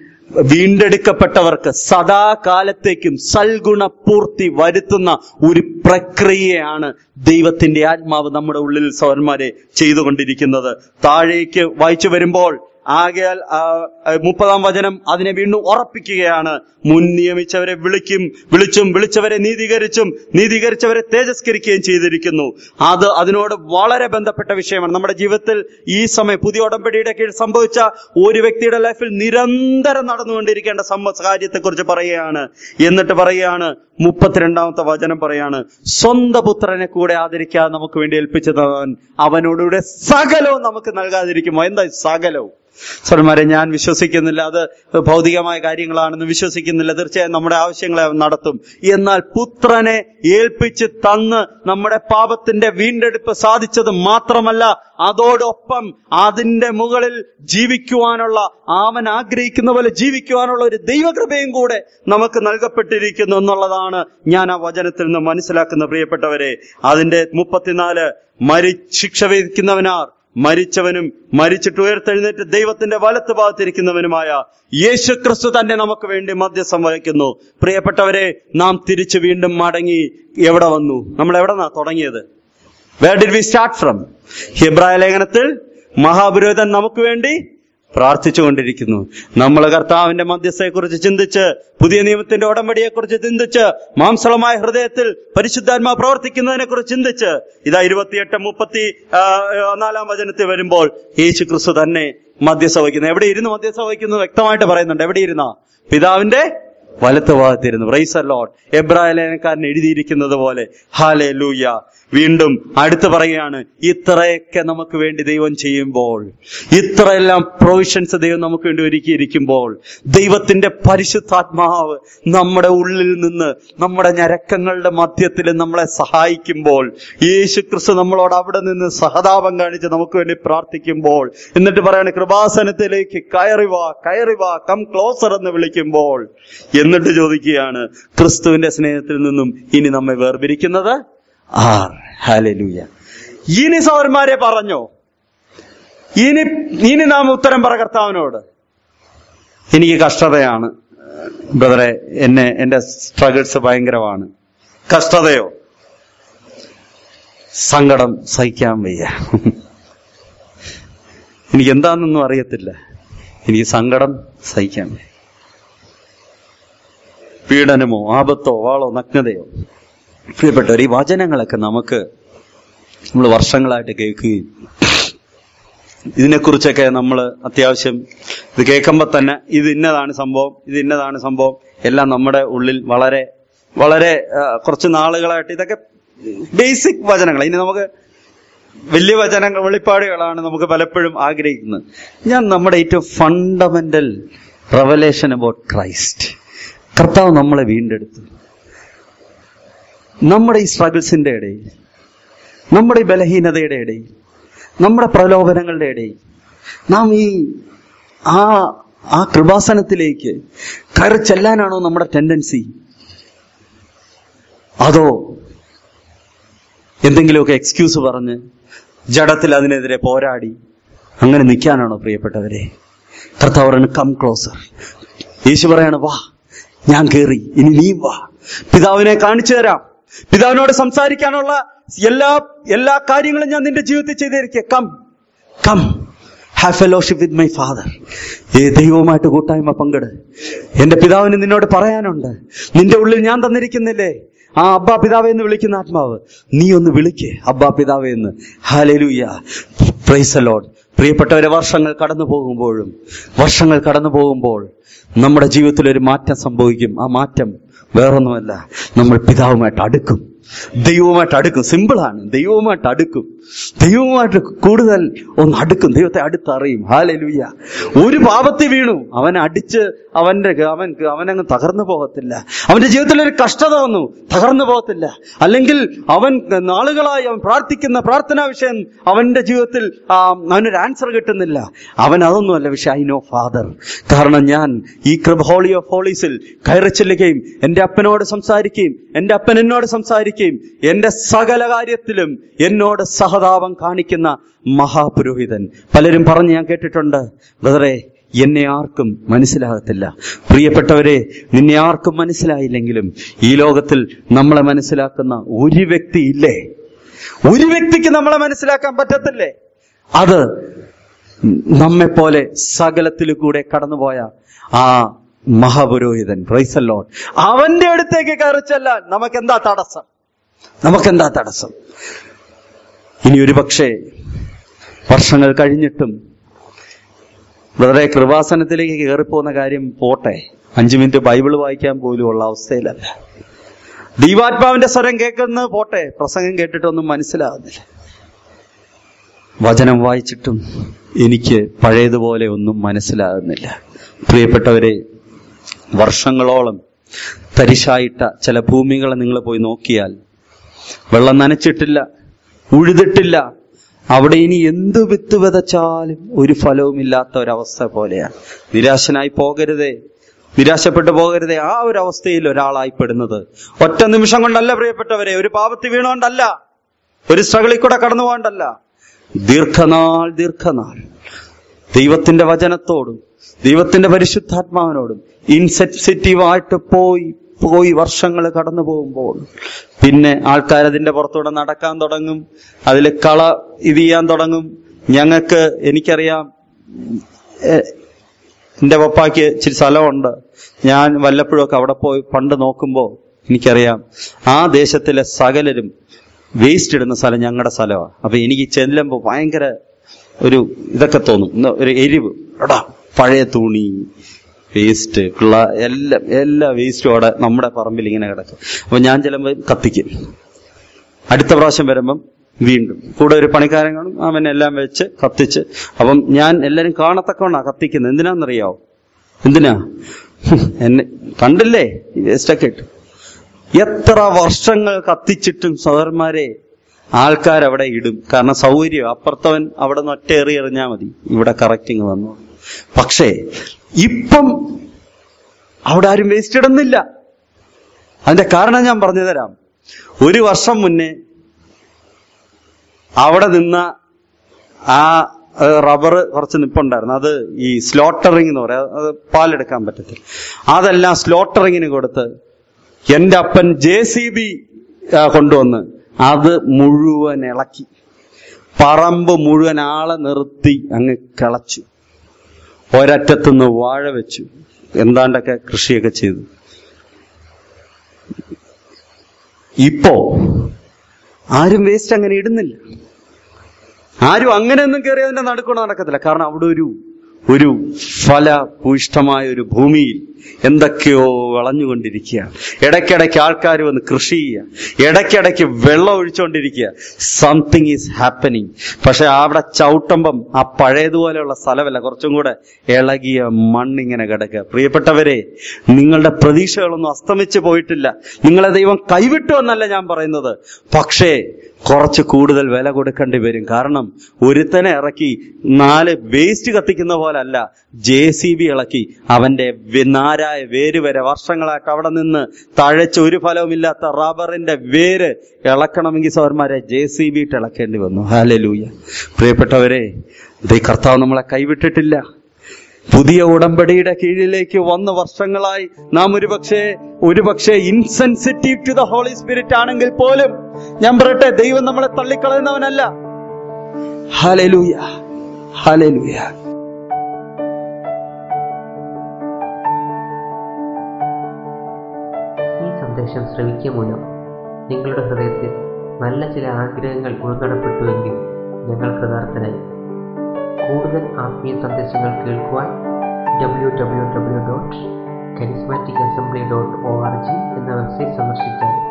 വീണ്ടെടുക്കപ്പെട്ടവർക്ക് സദാകാലത്തേക്കും സൽഗുണ പൂർത്തി വരുത്തുന്ന ഒരു പ്രക്രിയയാണ് ദൈവത്തിന്റെ ആത്മാവ് നമ്മുടെ ഉള്ളിൽ സൗരന്മാരെ ചെയ്തുകൊണ്ടിരിക്കുന്നത് താഴേക്ക് വായിച്ചു വരുമ്പോൾ ആകയാൽ ആ, ആ, മുപ്പതാം വചനം അതിനെ വീണ്ടും ഉറപ്പിക്കുകയാണ് മുൻ നിയമിച്ചവരെ വിളിക്കും വിളിച്ചും വിളിച്ചവരെ നീതീകരിച്ചും നീതീകരിച്ചവരെ തേജസ്കരിക്കുകയും ചെയ്തിരിക്കുന്നു അത് അതിനോട് വളരെ ബന്ധപ്പെട്ട വിഷയമാണ് നമ്മുടെ ജീവിതത്തിൽ ഈ സമയം പുതിയ ഉടമ്പടിയുടെ കീഴിൽ സംഭവിച്ച ഒരു വ്യക്തിയുടെ ലൈഫിൽ നിരന്തരം നടന്നുകൊണ്ടിരിക്കേണ്ട സമ്മ കാര്യത്തെക്കുറിച്ച് പറയുകയാണ് എന്നിട്ട് പറയുകയാണ് മുപ്പത്തിരണ്ടാമത്തെ വചനം പറയാണ് സ്വന്തം പുത്രനെ കൂടെ ആദരിക്കാതെ നമുക്ക് വേണ്ടി ഏൽപ്പിച്ചതവൻ അവനോടുകൂടെ സകലവും നമുക്ക് നൽകാതിരിക്കുമോ എന്താ ഈ സകലവും സ്വരന്മാരെ ഞാൻ വിശ്വസിക്കുന്നില്ല അത് ഭൗതികമായ കാര്യങ്ങളാണെന്ന് വിശ്വസിക്കുന്നില്ല തീർച്ചയായും നമ്മുടെ ആവശ്യങ്ങളെ അവൻ നടത്തും എന്നാൽ പുത്രനെ ഏൽപ്പിച്ച് തന്ന് നമ്മുടെ പാപത്തിന്റെ വീണ്ടെടുപ്പ് സാധിച്ചത് മാത്രമല്ല അതോടൊപ്പം അതിന്റെ മുകളിൽ ജീവിക്കുവാനുള്ള അവൻ ആഗ്രഹിക്കുന്ന പോലെ ജീവിക്കുവാനുള്ള ഒരു ദൈവകൃപയും കൂടെ നമുക്ക് നൽകപ്പെട്ടിരിക്കുന്നു എന്നുള്ളതാണ് ഞാൻ ആ വചനത്തിൽ നിന്ന് മനസ്സിലാക്കുന്ന പ്രിയപ്പെട്ടവരെ അതിന്റെ മുപ്പത്തിനാല് മരി ശിക്ഷ വിധിക്കുന്നവനാർ മരിച്ചവനും മരിച്ചിട്ട് ഉയർത്തെഴുന്നേറ്റ് ദൈവത്തിന്റെ വലത്ത് ഭാഗത്തിരിക്കുന്നവനുമായ യേശു ക്രിസ്തു തന്നെ നമുക്ക് വേണ്ടി മധ്യസ്ഥം വഹിക്കുന്നു പ്രിയപ്പെട്ടവരെ നാം തിരിച്ചു വീണ്ടും മടങ്ങി എവിടെ വന്നു നമ്മൾ എവിടെ നിന്നാ തുടങ്ങിയത് where did we start from ഹിബ്രായ ലേഖനത്തിൽ മഹാപുരോഹിതൻ നമുക്ക് വേണ്ടി പ്രാർത്ഥിച്ചുകൊണ്ടിരിക്കുന്നു നമ്മൾ കർത്താവിന്റെ മധ്യസ്ഥയെക്കുറിച്ച് ചിന്തിച്ച് പുതിയ നിയമത്തിന്റെ ഉടമ്പടിയെക്കുറിച്ച് ചിന്തിച്ച് മാംസളമായ ഹൃദയത്തിൽ പരിശുദ്ധാത്മാ പ്രവർത്തിക്കുന്നതിനെ കുറിച്ച് ചിന്തിച്ച് ഇതാ ഇരുപത്തിയെട്ട് മുപ്പത്തി ആ, ആ, നാലാം വചനത്തിൽ വരുമ്പോൾ യേശു ക്രിസ്തു തന്നെ മധ്യസ്ഥ വഹിക്കുന്നു എവിടെ ഇരുന്ന് മധ്യസ്ഥ വഹിക്കുന്നു വ്യക്തമായിട്ട് പറയുന്നുണ്ട് എവിടെ ഇരുന്ന പിതാവിന്റെ വലത്ത് ഭാഗത്തിരുന്നു റൈസ് ലോഡ് എബ്രാഹിലേനക്കാരൻ എഴുതിയിരിക്കുന്നത് പോലെ ഹാലേ ലൂയ വീണ്ടും അടുത്ത് പറയുകയാണ് ഇത്രയൊക്കെ നമുക്ക് വേണ്ടി ദൈവം ചെയ്യുമ്പോൾ ഇത്രയെല്ലാം പ്രൊവിഷൻസ് ദൈവം നമുക്ക് വേണ്ടി ഒരുക്കിയിരിക്കുമ്പോൾ ദൈവത്തിന്റെ പരിശുദ്ധാത്മാവ് നമ്മുടെ ഉള്ളിൽ നിന്ന് നമ്മുടെ ഞരക്കങ്ങളുടെ മധ്യത്തിൽ നമ്മളെ സഹായിക്കുമ്പോൾ യേശു ക്രിസ്തു നമ്മളോട് അവിടെ നിന്ന് സഹതാപം കാണിച്ച് നമുക്ക് വേണ്ടി പ്രാർത്ഥിക്കുമ്പോൾ എന്നിട്ട് പറയാണ് കൃപാസനത്തിലേക്ക് കയറി വാ കയറി വാ കം ക്ലോസർ എന്ന് വിളിക്കുമ്പോൾ എന്നിട്ട് ചോദിക്കുകയാണ് ക്രിസ്തുവിന്റെ സ്നേഹത്തിൽ നിന്നും ഇനി നമ്മെ വേർപിരിക്കുന്നത് ആർ ഹാലലൂയ ഇനി സൗരന്മാരെ പറഞ്ഞോ ഇനി ഇനി നാം ഉത്തരം പറ കർത്താവിനോട് എനിക്ക് കഷ്ടതയാണ് ബ്രദറെ എന്നെ എന്റെ സ്ട്രഗിൾസ് ഭയങ്കരമാണ് കഷ്ടതയോ സങ്കടം സഹിക്കാൻ വയ്യ എനിക്ക് എന്താണെന്നൊന്നും അറിയത്തില്ല എനിക്ക് സങ്കടം സഹിക്കാൻ വയ്യ പീഡനമോ ആപത്തോ വാളോ നഗ്നതയോ പ്രിയപ്പെട്ടവർ ഈ വചനങ്ങളൊക്കെ നമുക്ക് നമ്മൾ വർഷങ്ങളായിട്ട് കേൾക്കുകയും ഇതിനെക്കുറിച്ചൊക്കെ നമ്മൾ അത്യാവശ്യം ഇത് കേൾക്കുമ്പോൾ തന്നെ ഇത് ഇന്നതാണ് സംഭവം ഇത് ഇന്നതാണ് സംഭവം എല്ലാം നമ്മുടെ ഉള്ളിൽ വളരെ വളരെ ആ, കുറച്ച് നാളുകളായിട്ട് ഇതൊക്കെ ബേസിക് വചനങ്ങൾ ഇനി നമുക്ക് വലിയ വചനങ്ങൾ വെളിപ്പാടുകളാണ് നമുക്ക് പലപ്പോഴും ആഗ്രഹിക്കുന്നത് ഞാൻ നമ്മുടെ ഏറ്റവും ഫണ്ടമെന്റൽ റവലേഷൻ അബൌട്ട് ക്രൈസ്റ്റ് കർത്താവ് നമ്മളെ വീണ്ടെടുത്തു നമ്മുടെ ഈ സ്ട്രഗിൾസിന്റെ ഇടയിൽ നമ്മുടെ ഈ ബലഹീനതയുടെ ഇടയിൽ നമ്മുടെ പ്രലോഭനങ്ങളുടെ ഇടയിൽ നാം ഈ ആ ആ കൃപാസനത്തിലേക്ക് കയറി ചെല്ലാനാണോ നമ്മുടെ ടെൻഡൻസി അതോ എന്തെങ്കിലുമൊക്കെ എക്സ്ക്യൂസ് പറഞ്ഞ് ജഡത്തിൽ അതിനെതിരെ പോരാടി അങ്ങനെ നിൽക്കാനാണോ പ്രിയപ്പെട്ടവരെ കർത്താവ് പറയുന്നു കം ക്ലോസർ യേശു പറയാണ് വാ ഞാൻ കേറി ഇനി നീ വാ പിതാവിനെ കാണിച്ചു തരാം പിതാവിനോട് സംസാരിക്കാനുള്ള എല്ലാ എല്ലാ കാര്യങ്ങളും ഞാൻ നിന്റെ ജീവിതത്തിൽ ചെയ്തിരിക്കുക come come have fellowship with my father uh ദൈവവുമായിട്ട് കൂട്ടായ്മ പങ്കിട് എന്റെ പിതാവിന് നിന്നോട് പറയാനുണ്ട് നിന്റെ ഉള്ളിൽ ഞാൻ തന്നിരിക്കുന്നില്ലേ ആ അബ്ബാ പിതാവെ എന്ന് വിളിക്കുന്ന ആത്മാവ് നീ ഒന്ന് വിളിക്ക് അബ്ബാ പിതാവെ എന്ന് ഹാലലൂയ പ്രൈസ് ലോഡ് പ്രിയപ്പെട്ടവരെ വർഷങ്ങൾ കടന്നു പോകുമ്പോഴും വർഷങ്ങൾ കടന്നു പോകുമ്പോൾ നമ്മുടെ ജീവിതത്തിൽ ഒരു മാറ്റം സംഭവിക്കും ആ മാറ്റം വേറൊന്നുമല്ല നമ്മൾ പിതാവുമായിട്ട് അടുക്കും ദൈവവുമായിട്ട് അടുക്കും സിമ്പിളാണ് ദൈവവുമായിട്ട് അടുക്കും ദൈവവുമായിട്ട് കൂടുതൽ ഒന്ന് അടുക്കും ദൈവത്തെ അടുത്തറിയും ഹാലലൂയ ഒരു പാപത്തിൽ വീണു അവൻ അടിച്ച് അവന്റെ അവൻ അവനങ്ങ് തകർന്നു പോകത്തില്ല അവന്റെ ജീവിതത്തിൽ ഒരു കഷ്ടത വന്നു തകർന്നു പോകത്തില്ല അല്ലെങ്കിൽ അവൻ നാളുകളായി അവൻ പ്രാർത്ഥിക്കുന്ന പ്രാർത്ഥനാ വിഷയം അവന്റെ ജീവിതത്തിൽ ആ, അവനൊരു ആൻസർ കിട്ടുന്നില്ല അവൻ അതൊന്നുമല്ല വിഷയം ഐ നോ ഫാദർ കാരണം ഞാൻ ഈ കൃപ ഹോളി ഓഫ് ഹോളീസിൽ കയറി ചെല്ലുകയും എന്റെ അപ്പനോട് സംസാരിക്കുകയും എന്റെ അപ്പൻ എന്നോട് സംസാരിക്കുകയും എന്റെ സകല കാര്യത്തിലും എന്നോട് സഹതാപം കാണിക്കുന്ന മഹാപുരോഹിതൻ പലരും പറഞ്ഞ് ഞാൻ കേട്ടിട്ടുണ്ട് ബ്രദറെ എന്നെ ആർക്കും മനസ്സിലാകത്തില്ല പ്രിയപ്പെട്ടവരെ നിന്നെ ആർക്കും മനസ്സിലായില്ലെങ്കിലും ഈ ലോകത്തിൽ നമ്മളെ മനസ്സിലാക്കുന്ന ഒരു വ്യക്തി ഇല്ലേ ഒരു വ്യക്തിക്ക് നമ്മളെ മനസ്സിലാക്കാൻ പറ്റത്തില്ലേ അത് നമ്മെ പോലെ സകലത്തിൽ കൂടെ കടന്നുപോയ ആ മഹാപുരോഹിതൻ പ്രൈസല്ലോൺ അവന്റെ അടുത്തേക്ക് കയറി ചെല്ലാൻ നമുക്കെന്താ തടസ്സം നമുക്കെന്താ തടസ്സം ഇനി ഒരു പക്ഷേ വർഷങ്ങൾ കഴിഞ്ഞിട്ടും വളരെ കൃപാസനത്തിലേക്ക് കയറിപ്പോകുന്ന കാര്യം പോട്ടെ അഞ്ചു മിനിറ്റ് ബൈബിൾ വായിക്കാൻ പോലും ഉള്ള അവസ്ഥയിലല്ല ദൈവാത്മാവിന്റെ സ്വരം കേൾക്കുന്നത് പോട്ടെ പ്രസംഗം കേട്ടിട്ടൊന്നും മനസ്സിലാകുന്നില്ല വചനം വായിച്ചിട്ടും എനിക്ക് പഴയതുപോലെ ഒന്നും മനസ്സിലാകുന്നില്ല പ്രിയപ്പെട്ടവരെ വർഷങ്ങളോളം തരിശായിട്ട ചില ഭൂമികളെ നിങ്ങൾ പോയി നോക്കിയാൽ വെള്ളം നനച്ചിട്ടില്ല ഉഴുതിട്ടില്ല അവിടെ ഇനി എന്ത് വിത്ത് വിതച്ചാലും ഒരു ഫലവുമില്ലാത്ത ഒരവസ്ഥ പോലെയാണ് നിരാശനായി പോകരുതേ നിരാശപ്പെട്ടു പോകരുതേ ആ ഒരു അവസ്ഥയിൽ ഒരാളായി പെടുന്നത് ഒറ്റ നിമിഷം കൊണ്ടല്ല പ്രിയപ്പെട്ടവരെ ഒരു പാപത്തിൽ വീണുകൊണ്ടല്ല ഒരു സ്ട്രഗിളിൽ കൂടെ കടന്നു പോകണ്ടല്ല ദീർഘനാൾ ദീർഘനാൾ ദൈവത്തിന്റെ വചനത്തോടും ദൈവത്തിന്റെ പരിശുദ്ധാത്മാവിനോടും ഇൻസെൻസിറ്റീവായിട്ട് പോയി പോയി വർഷങ്ങൾ കടന്നു പോകുമ്പോൾ പിന്നെ ആൾക്കാർ അതിന്റെ പുറത്തൂടെ നടക്കാൻ തുടങ്ങും അതിൽ കള ഇത് ചെയ്യാൻ തുടങ്ങും ഞങ്ങൾക്ക് എനിക്കറിയാം എ- എന്റെ പപ്പാക്ക് ഇച്ചിരി സ്ഥലമുണ്ട് ഞാൻ വല്ലപ്പോഴും ഒക്കെ അവിടെ പോയി പണ്ട് നോക്കുമ്പോൾ എനിക്കറിയാം ആ ദേശത്തിലെ സകലരും വേസ്റ്റ് ഇടുന്ന സ്ഥലം ഞങ്ങളുടെ സ്ഥലമാണ് അപ്പൊ എനിക്ക് ചെല്ലുമ്പോൾ ഭയങ്കര ഒരു ഇതൊക്കെ തോന്നും ഇന്ന് ഒരു എരിവ് എടാ പഴയ തുണി വേസ്റ്റ് പിള്ള എല്ലാം എല്ലാ വേസ്റ്റും അവിടെ നമ്മുടെ പറമ്പിൽ ഇങ്ങനെ കിടക്കും അപ്പൊ ഞാൻ ചെല്ലുമ്പോൾ കത്തിക്കും അടുത്ത പ്രാവശ്യം വരുമ്പം വീണ്ടും കൂടെ ഒരു പണിക്കാരൻ കാണും അവൻ എല്ലാം വെച്ച് കത്തിച്ച് അപ്പം ഞാൻ എല്ലാരും കാണത്തക്കവണ്ണാ കത്തിക്കുന്നത് എന്തിനാന്നറിയാവോ എന്തിനാ ഹും, എന്നെ കണ്ടില്ലേ ഈ വേസ്റ്റൊക്കെ ഇട്ട് എത്ര വർഷങ്ങൾ കത്തിച്ചിട്ടും സഹോദരന്മാരെ ആൾക്കാരവിടെ ഇടും കാരണം സൗകര്യം അപ്പുറത്തവൻ അവിടെ നിന്ന് ഒറ്റ എറി എറിഞ്ഞാൽ മതി ഇവിടെ കറക്റ്റിങ് വന്നു പക്ഷേ ഇപ്പം അവിടെ ആരും വേസ്റ്റ് ഇടുന്നില്ല അതിന്റെ കാരണം ഞാൻ പറഞ്ഞു തരാം ഒരു വർഷം മുന്നേ അവിടെ നിന്ന ആ റബ്ബർ കുറച്ച് നിപ്പുണ്ടായിരുന്നു അത് ഈ സ്ലോട്ടറിംഗ് എന്ന് പറയാം അത് പാലെടുക്കാൻ പറ്റത്തില്ല അതെല്ലാം സ്ലോട്ടറിങ്ങിന് കൊടുത്ത് എന്റെ അപ്പൻ ജെ സി ബി കൊണ്ടുവന്ന് അത് മുഴുവൻ ഇളക്കി പറമ്പ് മുഴുവൻ ആളെ നിർത്തി അങ്ങ് കിളച്ചു ഒരറ്റത്തുനിന്ന് വാഴ വെച്ചു എന്താണ്ടൊക്കെ കൃഷിയൊക്കെ ചെയ്തു ഇപ്പോ ആരും വേസ്റ്റ് അങ്ങനെ ഇടുന്നില്ല ആരും അങ്ങനെയൊന്നും കയറി അതിന്റെ നടുക്കൂടെ നടക്കത്തില്ല കാരണം അവിടെ ഒരു ഒരു ഫലഭൂയിഷ്ടമായ ഒരു ഭൂമിയിൽ എന്തൊക്കെയോ വിളഞ്ഞുകൊണ്ടിരിക്കുക ഇടയ്ക്കിടയ്ക്ക് ആൾക്കാർ വന്ന് കൃഷി ചെയ്യുക ഇടയ്ക്കിടയ്ക്ക് വെള്ളം ഒഴിച്ചുകൊണ്ടിരിക്കുക സംതിങ് ഈസ് ഹാപ്പനിങ് പക്ഷെ അവിടെ ചവിട്ടുമ്പം ആ പഴയതുപോലെയുള്ള സ്ഥലമല്ല കുറച്ചും കൂടെ ഇളകിയ മണ്ണിങ്ങനെ കിടക്കുക പ്രിയപ്പെട്ടവരെ നിങ്ങളുടെ പ്രതീക്ഷകളൊന്നും അസ്തമിച്ചു പോയിട്ടില്ല നിങ്ങളെ ദൈവം കൈവിട്ടു എന്നല്ല ഞാൻ പറയുന്നത് പക്ഷേ കുറച്ച് കൂടുതൽ വില കൊടുക്കേണ്ടി വരും കാരണം ഒരുത്തനെ ഇറക്കി നാല് വേസ്റ്റ് കത്തിക്കുന്ന പോലെ അല്ല ജെ സി ബി ഇളക്കി അവന്റെ വെ- നാരായ വേര് വരെ വർഷങ്ങളായിട്ട് അവിടെ നിന്ന് തഴച്ച് ഒരു ഫലവുമില്ലാത്ത റബ്ബറിന്റെ വേര് ഇളക്കണമെങ്കിൽ സൗരന്മാരെ ജെ സി ബി ഇട്ട് ഇളക്കേണ്ടി വന്നു ഹാലലൂയ പ്രിയപ്പെട്ടവരെ ദൈ കർത്താവ് നമ്മളെ കൈവിട്ടിട്ടില്ല പുതിയ ഉടമ്പടിയുടെ കീഴിലേക്ക് വന്ന വർഷങ്ങളായി നാം ഒരുപക്ഷെ ഒരുപക്ഷെ insensitive to the Holy Spirit ആണെങ്കിൽ പോലും ഞാൻ പറയട്ടെ ദൈവം നമ്മളെ തള്ളിക്കളയുന്നവനല്ല ഹലലൂയ ഹലലൂയ ഈ സന്ദേശം ശ്രവിക്കുക മൂലം നിങ്ങളുടെ ഹൃദയത്തിൽ നല്ല ചില ആഗ്രഹങ്ങൾ ഉൾക്കടപ്പെട്ടുവെങ്കിൽ ഞങ്ങൾ കൃതാർത്ഥരായി കൂടുതൽ ആത്മീയ സന്ദേശങ്ങൾ കേൾക്കുവാൻ W W W dot charismatic assembly dot O R G എന്ന വെബ്സൈറ്റ് സന്ദർശിച്ചാൽ